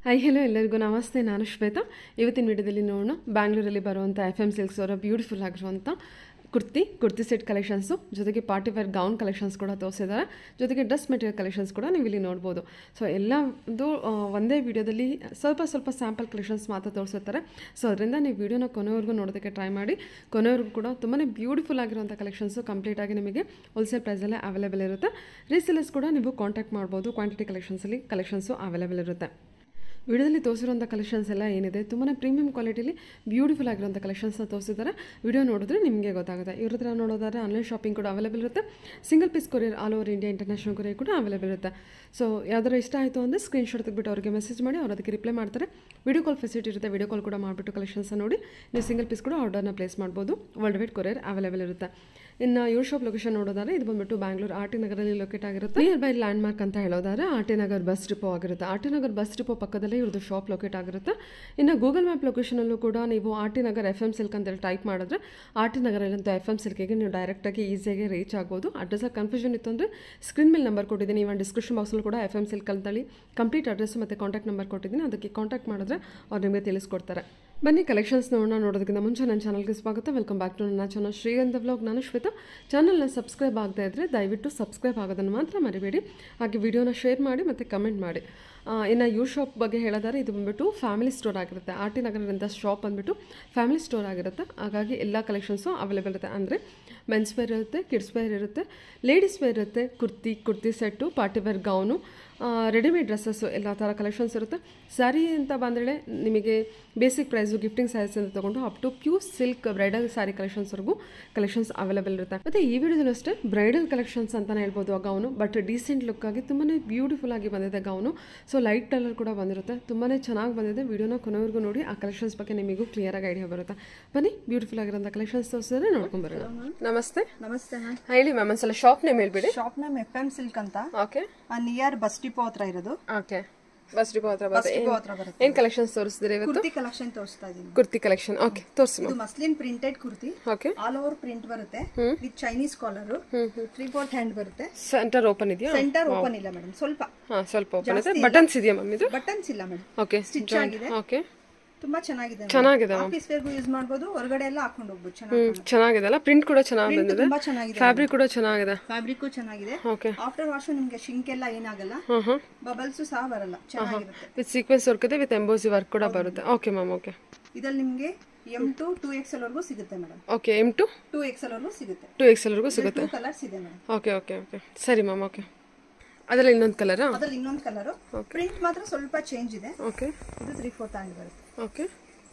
High hello ಎಲ್ಲರಿಗೂ ನಮಸ್ತೆ ನಾನು ಶ್ವೇತಾ ಇವತ್ತಿನ ವಿಡಿಯೋದಲ್ಲಿ ನೋಡೋಣ ಬ್ಯಾಂಗ್ಳೂರಲ್ಲಿ ಬರುವಂಥ ಎಫ್ ಎಮ್ ಸಿಲ್ಕ್ಸ್ ಅವರ ಬ್ಯೂಟಿಫುಲ್ ಆಗಿರುವಂಥ ಕುರ್ತಿ ಕುರ್ತಿ ಸೆಟ್ ಕಲೆಕ್ಷನ್ಸು ಜೊತೆಗೆ ಪಾರ್ಟಿ ವೇರ್ ಗೌನ್ ಕಲೆಕ್ಷನ್ಸ್ ಕೂಡ ತೋರಿಸಿದ್ದಾರೆ ಜೊತೆಗೆ ಡ್ರೆಸ್ ಮೆಟೀರಿಯಲ್ ಕಲೆಕ್ಷನ್ಸ್ ಕೂಡ ನೀವು ಇಲ್ಲಿ ನೋಡ್ಬೋದು ಸೊ ಎಲ್ಲದು ಆ, ಒಂದೇ ವಿಡಿಯೋದಲ್ಲಿ ಸ್ವಲ್ಪ ಸ್ವಲ್ಪ ಸ್ಯಾಂಪಲ್ ಕಲೆಕ್ಷನ್ಸ್ ಮಾತ್ರ ತೋರಿಸಿರ್ತಾರೆ ಸೊ ಅದರಿಂದ ನೀವು ವಿಡಿಯೋನ ಕೊನೆವರೆಗೂ ನೋಡೋದಕ್ಕೆ ಟ್ರೈ ಮಾಡಿ ಕೊನೆವರೆಗೂ ಕೂಡ ತುಂಬಾ ಬ್ಯೂಟಿಫುಲ್ ಆಗಿರುವಂಥ ಕಲೆಕ್ಷನ್ಸು ಕಂಪ್ಲೀಟಾಗಿ ನಿಮಗೆ ಹೋಲ್ಸೇಲ್ ಪ್ರೈಸಲ್ಲೇ ಅವೈಲೇಬಲ್ ಇರುತ್ತೆ ರೀಸೇಲರ್ಸ್ ಕೂಡ ನೀವು ಕಾಂಟ್ಯಾಕ್ಟ್ ಮಾಡ್ಬೋದು ಕ್ವಾಂಟಿಟಿ ಕಲೆಕ್ಷನ್ಸಲ್ಲಿ ಕಲೆಕ್ಷನ್ಸು ಅವೈಲೇಬಲ್ ಇರುತ್ತೆ ವಿಡಿಯೋದಲ್ಲಿ ತೋರಿಸಿರುವಂಥ ಕಲೆಕ್ಷನ್ಸ್ ಎಲ್ಲ ಏನಿದೆ ತುಂಬಾ ಪ್ರೀಮಿಯಂ ಕ್ವಾಲಿಟಿಲಿ ಬ್ಯೂಟಿಫುಲ್ ಆಗಿರುವಂಥ ಕಲೆಕ್ಷನ್ಸ್ನ ತೋರಿಸಿದ್ದಾರೆ ವಿಡಿಯೋ ನೋಡಿದ್ರೆ ನಿಮಗೆ ಗೊತ್ತಾಗುತ್ತೆ ಇವ್ರ ಹತ್ರ ನೋಡೋದಾದ್ರೆ ಆನ್ಲೈನ್ ಶಾಪಿಂಗ್ ಕೂಡ ಅವೈಲೇಬಲ್ ಇರುತ್ತೆ single piece courier all over India international courier ಕೂಡ ಅವೈಲೇಬಲ್ ಇರುತ್ತೆ ಸೊ ಯಾವ್ದಾರು ಇಷ್ಟ ಆಯಿತು ಅಂದರೆ ಸ್ಕ್ರೀನ್ಶಾಟ್ ತೆಗೆದ್ಬಿಟ್ಟು ಅವರಿಗೆ ಮೆಸೇಜ್ ಮಾಡಿ ಅವ್ರು ಅದಕ್ಕೆ ರಿಪ್ಲೈ ಮಾಡ್ತಾರೆ ವಿಡಿಯೋ ಕಾಲ್ ಫೆಸಿಲಿಟಿ ಇರುತ್ತೆ ವಿಡಿಯೋ ಕಾಲ್ ಕೂಡ ಮಾಡಿಬಿಟ್ಟು ಕಲೆಕ್ಷನ್ಸ್ನ ನೋಡಿ ನೀವು ಸಿಂಗಲ್ ಪೀಸ್ ಕೂಡ ಆರ್ಡರ್ನ ಪ್ಲೇಸ್ ಮಾಡ್ಬೋದು ವರ್ಲ್ಡ್ ವೈಡ್ ಕೊರಿಯರ್ ಅವೈಲೇಬಲ್ ಇರುತ್ತೆ ಇನ್ನು ಇವ್ರ ಶಾಪ್ ಲೊಕೇಶನ್ ನೋಡೋದಾದ್ರೆ ಇದು ಬಂದ್ಬಿಟ್ಟು ಬ್ಯಾಂಗ್ಳೂರು ಆರ್ ಟಿ ನಗರಲ್ಲಿ ಲೊಕೇಟ್ ಆಗಿರುತ್ತೆ ನಿಯರ್ ಬೈ ಲ್ಯಾಂಡ್ ಮಾರ್ಕ್ ಅಂತ ಹೇಳೋದಾದ್ರೆ R T Nagar bus depot ಆಗಿರುತ್ತೆ R T Nagar bus depot ಪಕ್ಕದಲ್ಲೇ ಇವ್ರದ್ದು ಶಾಪ್ ಲೊಕೇಟ್ ಆಗಿರುತ್ತೆ ಇನ್ನು ಗೂಗಲ್ ಮ್ಯಾಪ್ ಲೊಕೇಶನಲ್ಲೂ ಕೂಡ ನೀವು R T Nagar F M silk ಅಂತೇಳಿ ಟೈಪ್ ಮಾಡಿದ್ರೆ ಆರ್ ಟಿ ನಗರಲ್ಲಂತ ಎಫ್ ಎಮ್ ಸಿಲ್ಕಿಗೆ ನೀವು ಡೈರೆಕ್ಟಾಗಿ ಈಸಿಯಾಗಿ ರೀಚ್ ಆಗ್ಬೋದು ಅಡ್ರೆಸ್ ಕನ್ಫ್ಯೂಷನ್ ಇತ್ತು ಅಂದರೆ ಸ್ಕ್ರೀನ್ ಮೇಲೆ ನಂಬರ್ ಕೊಟ್ಟಿದ್ದೀನಿ ಇವನ್ ಡಿಸ್ಕ್ರಿಪ್ಷನ್ ಬಾಕ್ಸಲ್ಲೂ ಕೂಡ ಎಫ್ ಎಮ್ ಸಿಲ್ಕ್ ಅಂತೇಳಿ ಕಂಪ್ಲೀಟ್ ಅಡ್ರೆಸ್ ಮತ್ತು ಕಾಂಟ್ಯಾಕ್ಟ್ ನಂಬರ್ ಕೊಟ್ಟಿದ್ದೀನಿ ಅದಕ್ಕೆ ಕಾಂಟ್ಯಾಕ್ಟ್ ಮಾಡಿದ್ರೆ ಅವ್ರು ನಿಮಗೆ ತಿಳಿಸ್ಕೊಡ್ತಾರೆ ಬನ್ನಿ ಕಲೆಕ್ಷನ್ಸ್ ನೋಡೋಣ ನೋಡೋದಕ್ಕಿಂತ ಮುಂಚೆ ನನ್ನ ಚಾನಲ್ಗೆ ಸ್ವಾಗತ ವೆಲ್ಕಮ್ ಬ್ಯಾಕ್ ಟು ನನ್ನ ಚಾನಲ್ ಶ್ರೀಗಂಧ ವ್ಲಾಗ್ ನಾನು ಶ್ವೇತಾ ಚಾನಲ್ನ ಸಬ್ಸ್ಕ್ರೈಬ್ ಆಗತಾ ಇದ್ದರೆ ದಯವಿಟ್ಟು ಸಬ್ಸ್ಕ್ರೈಬ್ ಆಗೋದನ್ನು ಮಾತ್ರ ಮರಿಬೇಡಿ ಹಾಗೆ ವಿಡಿಯೋನ ಶೇರ್ ಮಾಡಿ ಮತ್ತು ಕಮೆಂಟ್ ಮಾಡಿ ಆ, ಇನ್ನು ಯೂ ಶಾಪ್ ಬಗ್ಗೆ ಹೇಳೋದಾದ್ರೆ ಇದು ಬಂದ್ಬಿಟ್ಟು ಫ್ಯಾಮಿಲಿ ಸ್ಟೋರ್ ಆಗಿರುತ್ತೆ ಆರ್ ಟಿ ನಗರದಿಂದ ಶಾಪ್ ಬಂದ್ಬಿಟ್ಟು ಫ್ಯಾಮಿಲಿ ಸ್ಟೋರ್ ಆಗಿರುತ್ತೆ ಹಾಗಾಗಿ ಎಲ್ಲ ಕಲೆಕ್ಷನ್ಸು ಅವೈಲೇಬಲ್ ಇರುತ್ತೆ ಅಂದರೆ ಮೆನ್ಸ್ ವೇರ್ ಇರುತ್ತೆ ಕಿಡ್ಸ್ ವೇರ್ ಇರುತ್ತೆ ಲೇಡೀಸ್ ವೇರ್ ಇರುತ್ತೆ kurti kurti set party wear gown readymade dresses ಎಲ್ಲ ಥರ ಕಲೆಕ್ಷನ್ಸ್ ಇರುತ್ತೆ ಸ್ಯಾರಿ ಅಂತ ಬಂದರೆ ನಿಮಗೆ ಬೇಸಿಕ್ ಪ್ರೈಸು ಗಿಫ್ಟಿಂಗ್ ಸ್ಯಾರೀಸ್ ಅಂತ ತೊಗೊಂಡು up to pure silk bridal sari ಕಲೆಕ್ಷನ್ಸ್ವರೆಗೂ ಕಲೆಕ್ಷನ್ಸ್ ಅವೈಲೇಬಲ್ ಇರುತ್ತೆ ಮತ್ತು ಈ ವಿಡಿಯೋದಲ್ಲೂ ಅಷ್ಟೇ ಬ್ರೈಡಲ್ ಕಲೆಕ್ಷನ್ಸ್ ಅಂತಲೇ ಹೇಳ್ಬೋದು ಆ ಗೌನು ಬಟ್ ಡೀಸೆಂಟ್ ಲುಕ್ ಆಗಿ ತುಂಬಾ ಬ್ಯೂಟಿಫುಲ್ ಆಗಿ ಬಂದಿದೆ ಗೌನು ಸೊ ಲೈಟ್ ಕಲರ್ ಕೂಡ ಬಂದಿರುತ್ತೆ ತುಂಬಾ ಚೆನ್ನಾಗಿ ಬಂದಿದೆ ವಿಡಿಯೋನ ಕೊನೆವರೆಗೂ ನೋಡಿ ಆ ಕಲೆಕ್ಷನ್ಸ್ ಬಗ್ಗೆ ನಿಮಗೂ ಕ್ಲಿಯರಾಗಿ ಐಡಿಯಾ ಬರುತ್ತೆ ಬನ್ನಿ ಬ್ಯೂಟಿಫುಲ್ ಆಗಿರೋಂಥ ಕಲೆಕ್ಷನ್ಸ್ ತೋರಿಸಿದ್ರೆ ನೋಡ್ಕೊಂಬರೋಣ ನಮಸ್ತೆ ನಮಸ್ತೆ ಮ್ಯಾಮ್ ಹೇಳಿ ಮ್ಯಾಮ್ ಒಂದ್ಸಲ ಶಾಪ್ ನೇಮ್ ಹೇಳ್ಬಿಡಿ shop name F M silk ಅಂತ ಓಕೆ ನಿಯರ್ ಬಸ್ ಡಿಪೋ ಹತ್ರ ಇರೋದು ಓಕೆ ಬಸ್ ಡಿಪೋ ಹತ್ರ ಬಸ್ ಬರುತ್ತೆ ಡಿಪೋ ಹತ್ರ ಬರುತ್ತೆ ಏನು ಕಲೆಕ್ಷನ್ಸ್ ತೋರಿಸಿದ್ರಿ ಇವತ್ತು ಕುರ್ತಿ ಕಲೆಕ್ಷನ್ ತೋರಿಸ್ತಾ ಇದೀನಿ ಕುರ್ತಿ ಕಲೆಕ್ಷನ್ ಓಕೆ ತೋರಿಸಿ ಇದು muslin printed kurti okay all over print ಬರುತ್ತೆ with Chinese collar three fourth hand ಬರುತ್ತೆ ಸೆಂಟರ್ ಓಪನ್ ಇದೆಯಾ ಸೆಂಟರ್ ಓಪನ್ ಇಲ್ಲ ಮೇಡಮ್ ಸ್ವಲ್ಪ ಹಾಂ ಸ್ವಲ್ಪ ಓಪನ್ ಇದೆ ಬಟನ್ಸ್ ಇದೆಯಾ ಮ್ಯಾಮ್ ಇದು ಬಟನ್ಸ್ ಇಲ್ಲ ಮೇಡಮ್ ಓಕೆ ಸ್ಟಿಚ್ ಆಗಿದೆ ಓಕೆ ತುಂಬಾ ಚೆನ್ನಾಗಿದೆ ಚೆನ್ನಾಗಿದೆ ಆಫೀಸ್ ವೇರ್ಗೂ ಯೂಸ್ ಮಾಡ್ಬೋದು ಹೊರಗಡೆ ಎಲ್ಲ ಹಾಕೊಂಡು ಹೋಗ್ಬೋದು ಹ್ಮ್ ಚೆನ್ನಾಗಿ ಚೆನ್ನಾಗಿದೆ ಅಲ್ಲ ಪ್ರಿಂಟ್ ಕೂಡ ಚೆನ್ನಾಗಿ ಬಂದಿದೆ ತುಂಬಾ ಚೆನ್ನಾಗಿದೆ ಫ್ಯಾಬ್ರಿಕ್ ಕೂಡ ಚೆನ್ನಾಗಿದೆ ಫ್ಯಾಬ್ರಿಕ್ ಚೆನ್ನಾಗಿದೆ ಓಕೆ ಆಫ್ಟರ್ ವಾಶ್ ನಿಮ್ಗೆ ಶಿಂಕ್ ಎಲ್ಲ ಏನಾಗಲ್ಲ ಹಾಂ ಹಾಂ ಬಬಲ್ಸ್ ಸಹ ಬರಲ್ಲ ಚೆನ್ನಾಗಿರುತ್ತೆ ವಿತ್ ಸೀಕ್ವೆನ್ಸ್ ವರ್ಕ್ ಇದೆ ವಿತ್ ಎಂಬೋಸಿ ವರ್ಕ್ ಕೂಡ ಬರುತ್ತೆ ಓಕೆ ಮ್ಯಾಮ್ ಓಕೆ ಇದ್ರಲ್ಲಿ ನಿಮ್ಗೆ M to two X L ವರ್ಗೂ ಸಿಗುತ್ತೆ madam okay M to two X L ವರ್ಗೂ ಸಿಗುತ್ತೆ ಟು ಎಕ್ಸ್ ಎಲ್ವರೆಗೂ ಸಿಗುತ್ತೆ ಟೂ ಕಲರ್ಸ್ ಇದೆ ಮೇಡಮ್ ಓಕೆ ಓಕೆ ಓಕೆ ಸರಿ ಮ್ಯಾಮ್ ಓಕೆ ಅದರಲ್ಲಿ ಇನ್ನೊಂದು ಕಲರಾ ಅದ್ರಲ್ಲಿ ಇನ್ನೊಂದು ಕಲರ್ ಪ್ರಿಂಟ್ ಮಾತ್ರ ಸ್ವಲ್ಪ ಚೇಂಜ್ ಇದೆ ಓಕೆ ಇದು ತ್ರೀ ಫೋರ್ತ್ ಹ್ಯಾಂಡ್ ಬರುತ್ತೆ ಓಕೆ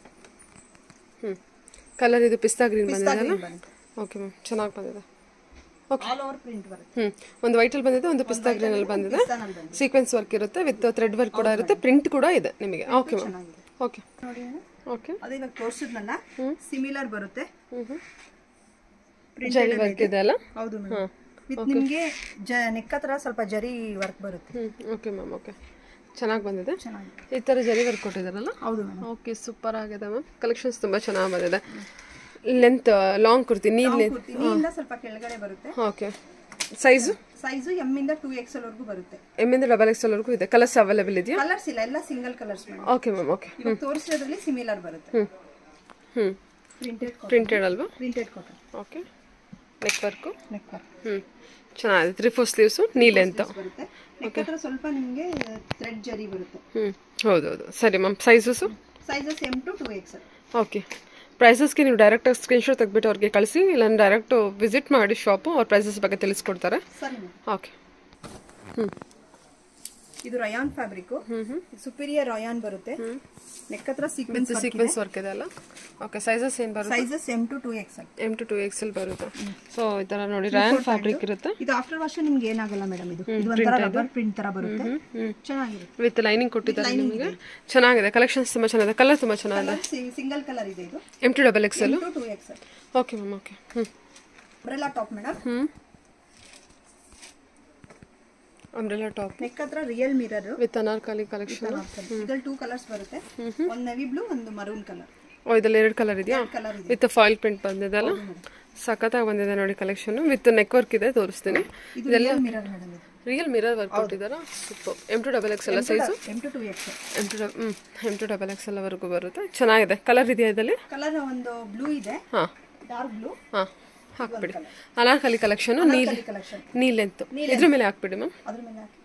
ಹ್ಞೂ ಕಲರ್ ಇದು ಪಿಸ್ತಾ ಗ್ರೀನ್ ಪಿಸ್ತಾ ಬಂದಿದೆ green ಬರುತ್ತೆ ಓಕೆ ಮ್ಯಾಮ್ ಚೆನ್ನಾಗಿ ಬಂದಿದೆ ಆಲ್ ಓವರ್ ಪ್ರಿಂಟ್ ಬರುತ್ತೆ ಹ್ಞೂ ಒಂದು ವೈಟಲ್ಲಿ ಬಂದಿದೆ ಒಂದು ಪಿಸ್ತಾ ಗ್ರೀನಲ್ಲಿ ಬಂದಿದೆ ಪಿಸ್ತಾನಲ್ಲಿ ಬಂದಿದೆ ಸೀಕ್ವೆನ್ಸ್ ವರ್ಕ್ ಇರುತ್ತೆ ವಿತ್ ಥ್ರೆಡ್ ವರ್ಕ್ ಕೂಡ ಇರುತ್ತೆ ಪ್ರಿಂಟ್ ಕೂಡ ಇದೆ ನಿಮಗೆ ಓಕೆ ಮ್ಯಾಮ್ ಚೆನ್ನಾಗಿದೆ ಓಕೆ ನೋಡಿ ಅಣ್ಣ. ಓಕೆ ಅದೇ ಇವಾಗ ತೋರಿಸಿದ್ನಲ್ಲ ಸಿಮಿಲರ್ ಬರುತ್ತೆ ಜರಿ ವರ್ಕ್ ಇದೆ ಅಲ್ಲ ಹೌದು ಮೇಡಮ್ ವಿತ್ ನಿಮ್ಗೆ ಜ ನೆಕ್ ಹತ್ರ ಸ್ವಲ್ಪ ಜರಿ ವರ್ಕ್ ಬರುತ್ತೆ ಹ್ಞೂ ಓಕೆ ಮ್ಯಾಮ್ ಓಕೆ ಚೆನ್ನಾಗಿ ಬಂದಿದೆ ಚೆನ್ನಾಗಿದೆ ಈ ಥರ ಜರಿ ವರ್ಕ್ ಕೊಟ್ಟಿದ್ದಾರಲ್ಲ ಹೌದು ಮೇಡಮ್ ಓಕೆ ಸೂಪರ್ ಆಗಿದೆ ಮ್ಯಾಮ್ ಕಲೆಕ್ಷನ್ಸ್ ತುಂಬ ಚೆನ್ನಾಗಿ ಬಂದಿದೆ length long kurti knee length ನೀರಿಂದ ಸ್ವಲ್ಪ ಕೆಳಗಡೆ ಬರುತ್ತೆ ಓಕೆ ಸೈಜು ಸೈಜು ಎಮ್ ಇಂದ ಟೂ ಎಕ್ಸ್ ಎಲ್ ವರ್ಗೂ ಬರುತ್ತೆ ಎಮ್ಮಿಂದ ಡಬಲ್ ಎಕ್ಸ್ ಎಲ್ವರೆಗೂ ಇದೆ ಕಲರ್ಸ್ ಅವೈಲೇಬಲ್ ಇದೆಯಾ ಕಲರ್ಸ್ ಇಲ್ಲ ಎಲ್ಲ single colours madam okay ma'am okay ಇವಾಗ ತೋರಿಸಿರೋದ್ರಲ್ಲಿ ಸಿಮಿಲರ್ ಬರುತ್ತೆ ಹ್ಞೂ ಹ್ಞೂ ಪ್ರಿಂಟೆಡ್ ಪ್ರಿಂಟೆಡ್ ಅಲ್ವಾ printed cotton okay neck work neck work ಹ್ಞೂ ಚೆನ್ನಾಗಿದೆ three four sleeves knee length ಬರುತ್ತೆ ನೆಕ್ ಹತ್ರ ಸ್ವಲ್ಪ ನಿಮಗೆ ಥ್ರೆಡ್ ಜರಿ ಬರುತ್ತೆ ಹ್ಞೂ ಹೌದೌದು ಸರಿ ma'am sizes sizes M to two X okay ಪ್ರೈಸಸ್ಗೆ ನೀವು ಡೈರೆಕ್ಟಾಗಿ ಸ್ಕ್ರೀನ್ಶಾಟ್ ತೆಗೆದ್ಬಿಟ್ಟು ಅವ್ರಿಗೆ ಕಳಿಸಿ ಇಲ್ಲ ಡೈರೆಕ್ಟು ವಿಸಿಟ್ ಮಾಡಿ ಶಾಪು ಅವ್ರ ಪ್ರೈಸಸ್ ಬಗ್ಗೆ ತಿಳಿಸ್ಕೊಡ್ತಾರೆ ಸರಿ ಮ್ಯಾಮ್ ಓಕೆ ಹ್ಞೂ ಇದು ರಯಾನ್ ಫ್ಯಾಬ್ರಿಕ್ ಸುಪೀರಿಯರ್ ರಯಾನ್ ಬರುತ್ತೆ ನೆಕ್ ಹತ್ರ ಸೀಕ್ವೆನ್ಸ್ ಸೀಕ್ವೆನ್ಸ್ ವರ್ಕ್ ಇದೆ ಅಲ್ಲ ಓಕೆ ಸೈಜಸ್ ಏನು ಬರುತ್ತೆ sizes M to two X M to two X L ಬರುತ್ತೆ ಸೊ ಈ ಥರ ನೋಡಿ ರಯಾನ್ ಫ್ಯಾಬ್ರಿಕ್ ಇರುತ್ತೆ ಇದು ಆಫ್ಟರ್ ವಾಶ್ ನಿಮ್ಗೆ ಏನಾಗಲ್ಲ ಮೇಡಮ್ ಇದು ಇದು ಒಂಥರ ರಬ್ಬರ್ ಪ್ರಿಂಟ್ ತರ ಬರುತ್ತೆ ಚೆನ್ನಾಗಿರುತ್ತೆ ವಿತ್ ಲೈನಿಂಗ್ ಕೊಟ್ಟಿದ್ದಾರೆ ನಿಮಗೆ ಚೆನ್ನಾಗಿದೆ ಕಲೆಕ್ಷನ್ಸ್ ತುಂಬ ಚೆನ್ನಾಗಿದೆ ಕಲರ್ ತುಂಬ ಚೆನ್ನಾಗಿದೆ ಸಿಂಗಲ್ ಕಲರ್ ಇದೆ ಇದು M to double X L to two X okay ma'am okay ಹ್ಞೂ ಅಂಬ್ರೆಲಾ ಟಾಪ್ ಮೇಡಮ್ ಹ್ಞೂ ಅಂಬ್ರೆಲಾ ಟಾಪ್ ನೆಕ್ ಹತ್ರ real mirror with Anarkali collection ಇದ್ರಲ್ಲಿ ಟೂ ಕಲರ್ಸ್ ಬರುತ್ತೆ ಒಂದು ನೆವಿ ಬ್ಲೂ ಒಂದು ಮರೂನ್ ಕಲರ್ ಓ ಇದ್ರಲ್ಲಿ ಎರಡು ಕಲರ್ ಇದೆಯಾ ಕಲರ್ ಇದೆ ವಿತ್ ಫಾಯಿಲ್ ಪ್ರಿಂಟ್ ಬಂದಿದೆ ಅಲ್ಲ ಸಖತ್ತಾಗಿ ಬಂದಿದೆ ನೋಡಿ ಕಲೆಕ್ಷನ್ ವಿತ್ ನೆಕ್ ವರ್ಕ್ ಇದೆ ತೋರಿಸ್ತೀನಿ ಇದು ರಿಯಲ್ ಮಿರರ್ ಮೇಡಮ್ ಇದು ರಿಯಲ್ ಮಿರರ್ ವರ್ಕ್ ಕೊಟ್ಟಿದ್ದಾರಾ super M to double X ಎಲ್ಲ size M to two X M to ಹ್ಞೂ ಎಮ್ ಟು ಡಬಲ್ ಎಕ್ಸ್ ಎಲ್ಲವರೆಗೂ ಬರುತ್ತೆ ಚೆನ್ನಾಗಿದೆ ಕಲರ್ ಇದೆಯಾ ಇದರಲ್ಲಿ ಕಲರ್ ಒಂದು ಬ್ಲೂ ಇದೆ ಹಾಂ ಡಾರ್ಕ್ ಬ್ಲೂ ಹಾಂ ಹಾಕ್ಬಿಡಿ Anarkali collection knee collection knee length ಇದ್ರ ಮೇಲೆ ಹಾಕ್ಬಿಡಿ ಮ್ಯಾಮ್ ಅದ್ರ ಮೇಲೆ ಹಾಕಿ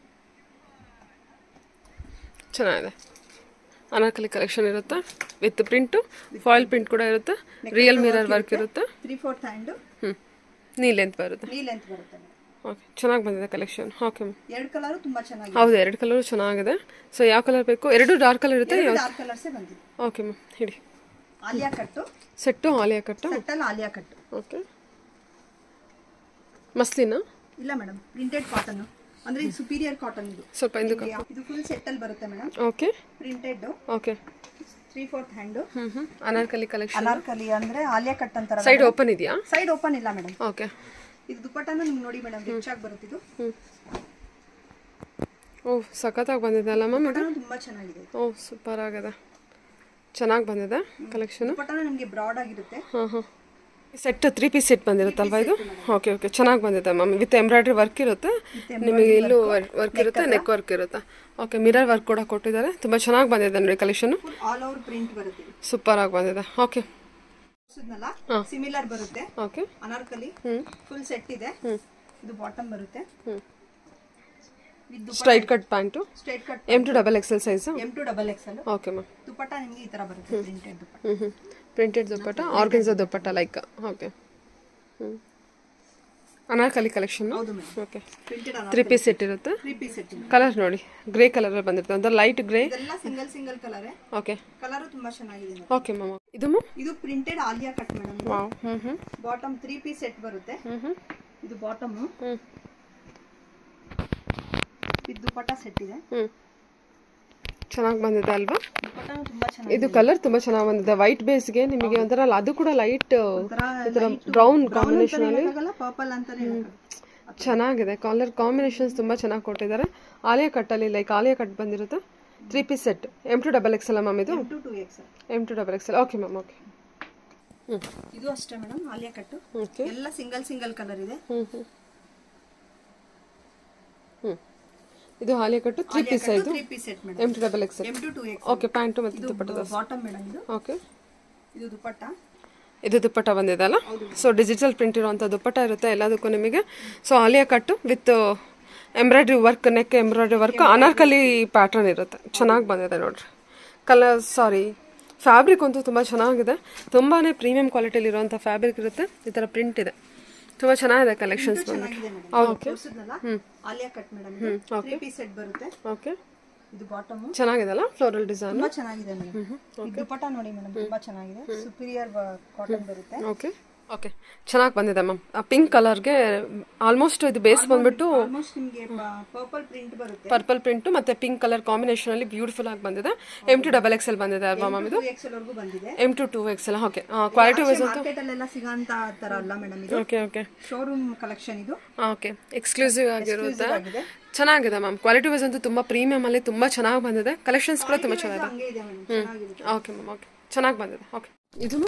ಚೆನ್ನಾಗಿದೆ ಅನಾರ್ಕಲಿ ಕಲೆಕ್ಷನ್ ಇರುತ್ತೆ ವಿತ್ ಪ್ರಿಂಟು ಫಾಯಿಲ್ ಪ್ರಿಂಟ್ ಕೂಡ ಇರುತ್ತೆ ರಿಯಲ್ ಮಿರರ್ ವರ್ಕ್ ಇರುತ್ತೆ ತ್ರೀ ಫೋರ್ತ್ ಹ್ಯಾಂಡು ಹ್ಞೂ ನೀಲೆಂತ್ ಬರುತ್ತೆ ನೀ ಲೆಂತ್ ಬರುತ್ತೆ madam. ಓಕೆ ಚೆನ್ನಾಗಿ ಬಂದಿದೆ ಕಲೆಕ್ಷನ್ ಓಕೆ ಮ್ಯಾಮ್ ಎರಡು ಕಲರು ತುಂಬಾ ಚೆನ್ನಾಗಿದೆ ಹೌದು ಎರಡು ಕಲರು ಚೆನ್ನಾಗಿದೆ ಸೊ ಯಾವ ಕಲರ್ ಬೇಕು ಎರಡು ಡಾರ್ಕ್ ಕಲರ್ ಇರುತ್ತೆ ಡಾರ್ಕ್ ಕಲರ್ಸೇ ಬಂದಿದೆ ಓಕೆ ಮ್ಯಾಮ್ ಹಿಡಿ ಆಲಿಯಾ ಕಟ್ಟು ಸೆಟ್ಟು ಆಲಿಯಾ ಕಟ್ಟು ಸೆಟ್ಟಲ್ಲಿ ಆಲಿಯಾ ಕಟ್ಟು ಓಕೆ ಮಸ್ಲಿನ ಇಲ್ಲ ಮೇಡಮ್ ಪ್ರಿಂಟೆಡ್ ಕಾಟನ್ ಅಂದ್ರೆ ಇದು ಸುಪೀರಿಯರ್ ಕಾಟನ್ ಇದು ಸ್ವಲ್ಪ ಹಿಂದಕ್ಕೆ ಇದು ಫುಲ್ ಸೆಟ್ಟಲ್ಲಿ ಬರುತ್ತೆ madam okay printed okay three fourth hand ಹ್ಞೂ ಹ್ಞೂ ಅನಾರ್ಕಲಿ ಕಲೆಕ್ಷನ್ ಅನಾರ್ಕಲಿ ಅಂದ್ರೆ ಆಲಿಯಾ ಕಟ್ ಅಂತಾರ ಸೈಡ್ ಓಪನ್ ಇದೆಯಾ ಸೈಡ್ ಓಪನ್ ಇಲ್ಲ ಮೇಡಮ್ ಓಕೆ ಇದು ದುಪ್ಪಟ್ಟನ ನಿಮ್ಗೆ ನೋಡಿ ಮೇಡಮ್ ರಿಚ್ ಆಗಿ ಬರುತ್ತೆ ಇದು ಹ್ಞೂ ಓ ಸಖತ್ತಾಗಿ ಬಂದಿದೆ ಅಲ್ಲ ಮ್ಯಾಮ್ ಇದು ದುಪ್ಪಟ್ಟನು ತುಂಬಾ ಚೆನ್ನಾಗಿದೆ ಓ ಸೂಪರ್ ಆಗಿದೆ ಚೆನ್ನಾಗಿ ಬಂದಿದೆ ಕಲೆಕ್ಷನು ದುಪ್ಪಟ್ಟನ ನಿಮಗೆ ಬ್ರಾಡ್ ಆಗಿರುತ್ತೆ ಹಾಂ ಹಾಂ ಸೆಟ್ ತ್ರೀ ಪೀಸ್ ಸೆಟ್ ಬಂದಿರುತ್ತಲ್ವಾ ಇದು ಓಕೆ ಓಕೆ ಚೆನ್ನಾಗಿ ಬಂದಿದೆ ಮ್ಯಾಮ್ ವಿತ್ ಎಂಬ್ರಾಯ್ಡ್ರಿ ವರ್ಕ್ ಇರುತ್ತೆ ನಿಮಗೆ ಇಲ್ಲೂ ವರ್ಕ್ ಇರುತ್ತೆ ನೆಕ್ ವರ್ಕ್ ಇರುತ್ತೆ ಓಕೆ ಮಿರರ್ ವರ್ಕ್ ಕೂಡ ಕೊಟ್ಟಿದ್ದಾರೆ ತುಂಬ ಚೆನ್ನಾಗಿ ಬಂದಿದೆ ನೋಡಿ collection full all over print ಬರುತ್ತೆ ಇದು ಸೂಪರ್ ಆಗಿ ಬಂದಿದೆ ಓಕೆ ತೋರ್ಸಿದ್ನಲ್ಲ ಸಿಮಿಲರ್ ಬರುತ್ತೆ ಓಕೆ ಅನಾರ್ಕಲಿ ಫುಲ್ ಸೆಟ್ ಇದೆ ಇದು ಬಾಟಮ್ ಬರುತ್ತೆ ಹ್ಞೂ with straight cut pant straight cut M to double XL size M to double XL okay ma'am dupatta ನಿಮಗೆ ಈ ತರ ಬರುತ್ತೆ ಪ್ರಿಂಟೆಡ್ ದುಪ್ಪಟ್ಟ ಹ್ಞೂ ಹ್ಞೂ printed dupatta organza dupatta like okay ಹ್ಞೂ ಅನಾರ್ಕಲಿ ಕಲೆಕ್ಷನ್ ಹೌದು madam okay printed three piece set ಇರುತ್ತೆ ತ್ರೀ ಪೀಸ್ ಸೆಟ್ ಕಲರ್ ನೋಡಿ ಗ್ರೇ ಕಲರ್ ಬಂದಿರುತ್ತೆ ಅಂದ್ರೆ ಲೈಟ್ ಗ್ರೇ ಇದೆಲ್ಲ single single colour okay colour ತುಂಬಾ ಚೆನ್ನಾಗಿದೆ madam. ಓಕೆ ಮ್ಯಾಮ್ ಇದು ಮ್ಯಾಮ್ ಇದು printed Alia cut madam wow ಹ್ಞೂ ಹ್ಞೂ ಬಾಟಮ್ ತ್ರೀ ಪೀಸ್ ಸೆಟ್ ಬರುತ್ತೆ ಹ್ಞೂ ಹ್ಞೂ ಇದು ಬಾಟಮ್ ಹ್ಞೂ ಇದು ದುಪ್ಪಟ್ಟ ಸೆಟ್ ಇದೆ ಹ್ಞೂ ಚೆನ್ನಾಗಿ ಬಂದಿದೆ ಅಲ್ವಾ ದುಪ್ಪಟ್ಟ ತುಂಬಾ ಚೆನ್ನಾಗಿದೆ ಇದು ಕಲರ್ ತುಂಬಾ ಚೆನ್ನಾಗಿ ಬಂದಿದೆ ವೈಟ್ ಬೇಸ್ಗೆ ನಿಮಗೆ ಒಂಥರ ಅಲ್ಲ, ಅದು ಕೂಡ ಲೈಟ್ ಒಂಥರ ಬ್ರೌನ್ ಕಾಂಬಿನೇಷನ್ ಅಲ್ಲಿ ಹೇಳಕ್ಕಾಗಲ್ಲ ಪರ್ಪಲ್ ಅಂತಾನೆ ಹೇಳಕ್ಕಾಗಲ್ಲ. ಚೆನ್ನಾಗಿದೆ ಕಲರ್ ಕಾಂಬಿನೇಷನ್ಸ್ ತುಂಬಾ ಚೆನ್ನಾಗಿ ಕೊಟ್ಟಿದ್ದಾರೆ ಆಲಿಯಾ ಕಟ್ಟಲ್ಲಿ ಲೈಕ್ ಆಲಿಯಾ ಕಟ್ ಬಂದಿರುತ್ತೆ three piece set M to double X ಅಲ್ಲ ಮ್ಯಾಮ್ ಇದು to two X M to double X okay ma'am okay ಹ್ಞೂ ಇದು ಅಷ್ಟೇ ಮೇಡಮ್ ಆಲಿಯಾ ಕಟ್ಟು ಓಕೆ ಎಲ್ಲ ಸಿಂಗಲ್ ಸಿಂಗಲ್ ಕಲರ್ ಇದೆ ಹ್ಞೂ ಹ್ಞೂ ಹ್ಞೂ ಇದು ಆಲಿಯಾ ಕಟ್ಟು ತ್ರೀ ಪೀಸ್ ಇದು three piece set madam M to double X M to two X okay pant ಮತ್ತು ಇದು ದುಪ್ಪಟ್ಟದ ಬಾಟಮ್ ಮೇಡಮ್ ಇದು ಓಕೆ ಇದು ದುಪ್ಪಟ್ಟ ಇದು ದುಪ್ಪಟ್ಟ ಬಂದಿದೆ ಅಲ್ಲ ಸೊ ಡಿಜಿಟಲ್ ಪ್ರಿಂಟ್ ಇರುವಂಥ ದುಪ್ಪಟ್ಟ ಇರುತ್ತೆ ಎಲ್ಲದಕ್ಕೂ ನಿಮಗೆ so Alia cut with embroidery work neck embroidery work Anarkali pattern ಇರುತ್ತೆ ಚೆನ್ನಾಗಿ ಬಂದಿದೆ ನೋಡ್ರಿ ಕಲರ್ ಸಾರಿ ಫ್ಯಾಬ್ರಿಕ್ ಅಂತೂ ತುಂಬ ಚೆನ್ನಾಗಿದೆ ತುಂಬಾ ಪ್ರೀಮಿಯಂ ಕ್ವಾಲಿಟಿಲಿ ಇರುವಂಥ ಫ್ಯಾಬ್ರಿಕ್ ಇರುತ್ತೆ ಈ ಥರ ಪ್ರಿಂಟ್ ಇದೆ ತುಂಬ ಚೆನ್ನಾಗಿದೆ ಕಲೆಕ್ಷನ್ಸ್ ಬಂದು ಚೆನ್ನಾಗಿದೆ ಮೇಡಮ್ ಹೌದು ತೋರಿಸಿದ್ನಲ್ಲ Alia cut madam three piece set ಬರುತ್ತೆ ಓಕೆ ಇದು ಬಾಟಮ್ ಚೆನ್ನಾಗಿದೆಲ್ಲ ಫ್ಲೋರಲ್ ಡಿಸೈನ್ ತುಂಬಾ ಚೆನ್ನಾಗಿದೆ ಮೇಡಮ್ ಇದು ದುಪ್ಪಟ್ಟ ನೋಡಿ ಮೇಡಮ್ ತುಂಬಾ ಚೆನ್ನಾಗಿದೆ ಸುಪೀರಿಯರ್ ಕಾಟನ್ ಬರುತ್ತೆ ಓಕೆ ಓಕೆ ಚೆನ್ನಾಗಿ ಬಂದಿದೆ ಮ್ಯಾಮ್ ಪಿಂಕ್ ಕಲರ್ಗೆ ಆಲ್ಮೋಸ್ಟ್ ಇದು ಬೇಸ್ ಬಂದ್ಬಿಟ್ಟು ಆಲ್ಮೋಸ್ಟ್ ನಿಮಗೆ ಪರ್ಪಲ್ ಪ್ರಿಂಟ್ ಬರುತ್ತೆ ಪರ್ಪಲ್ ಪ್ರಿಂಟ್ ಮತ್ತೆ ಪಿಂಕ್ ಕಲರ್ ಕಾಂಬಿನೇಷನ್ ಅಲ್ಲಿ ಬ್ಯೂಟಿಫುಲ್ ಆಗಿ ಬಂದಿದೆ M to double X L ಬಂದಿದೆ ಅಲ್ವಾ ಮ್ಯಾಮ್ ಇದು ಟೂ ಎಕ್ಸ್ ವರ್ಗೂ ಬಂದಿದೆ M to two X L okay quality wise ಅಂತೂ ಮಾರ್ಕೆಟ್ ಅಲ್ಲೆಲ್ಲ ಸಿಗೋಂತ ತರ ಅಲ್ಲ ಮೇಡಮ್ ಇದು ಓಕೆ ಓಕೆ ಶೋರೂಮ್ ಕಲೆಕ್ಷನ್ ಇದು ಓಕೆ ಎಕ್ಸ್ಕ್ಲೂಸಿವ್ ಆಗಿರುತ್ತೆ ಆಗಿದೆ ಚೆನ್ನಾಗಿದೆ ಮ್ಯಾಮ್ ಕ್ವಾಲಿಟಿ ವೈಸ್ ಅಂತೂ ತುಂಬಾ ಪ್ರೀಮಿಯಂ ಅಲ್ಲಿ ತುಂಬಾ ಚೆನ್ನಾಗಿ ಬಂದಿದೆ ಕಲೆಕ್ಷನ್ಸ್ ಕೂಡ ತುಂಬಾ ಚೆನ್ನಾಗಿದೆ ಹಂಗೆ ಇದೆ ಮೇಡಮ್ ಚೆನ್ನಾಗಿದೆ ಓಕೆ ಮ್ಯಾಮ್ ಓಕೆ ಚೆನ್ನಾಗಿ ಬಂದಿದೆ ಓಕೆ ಇದು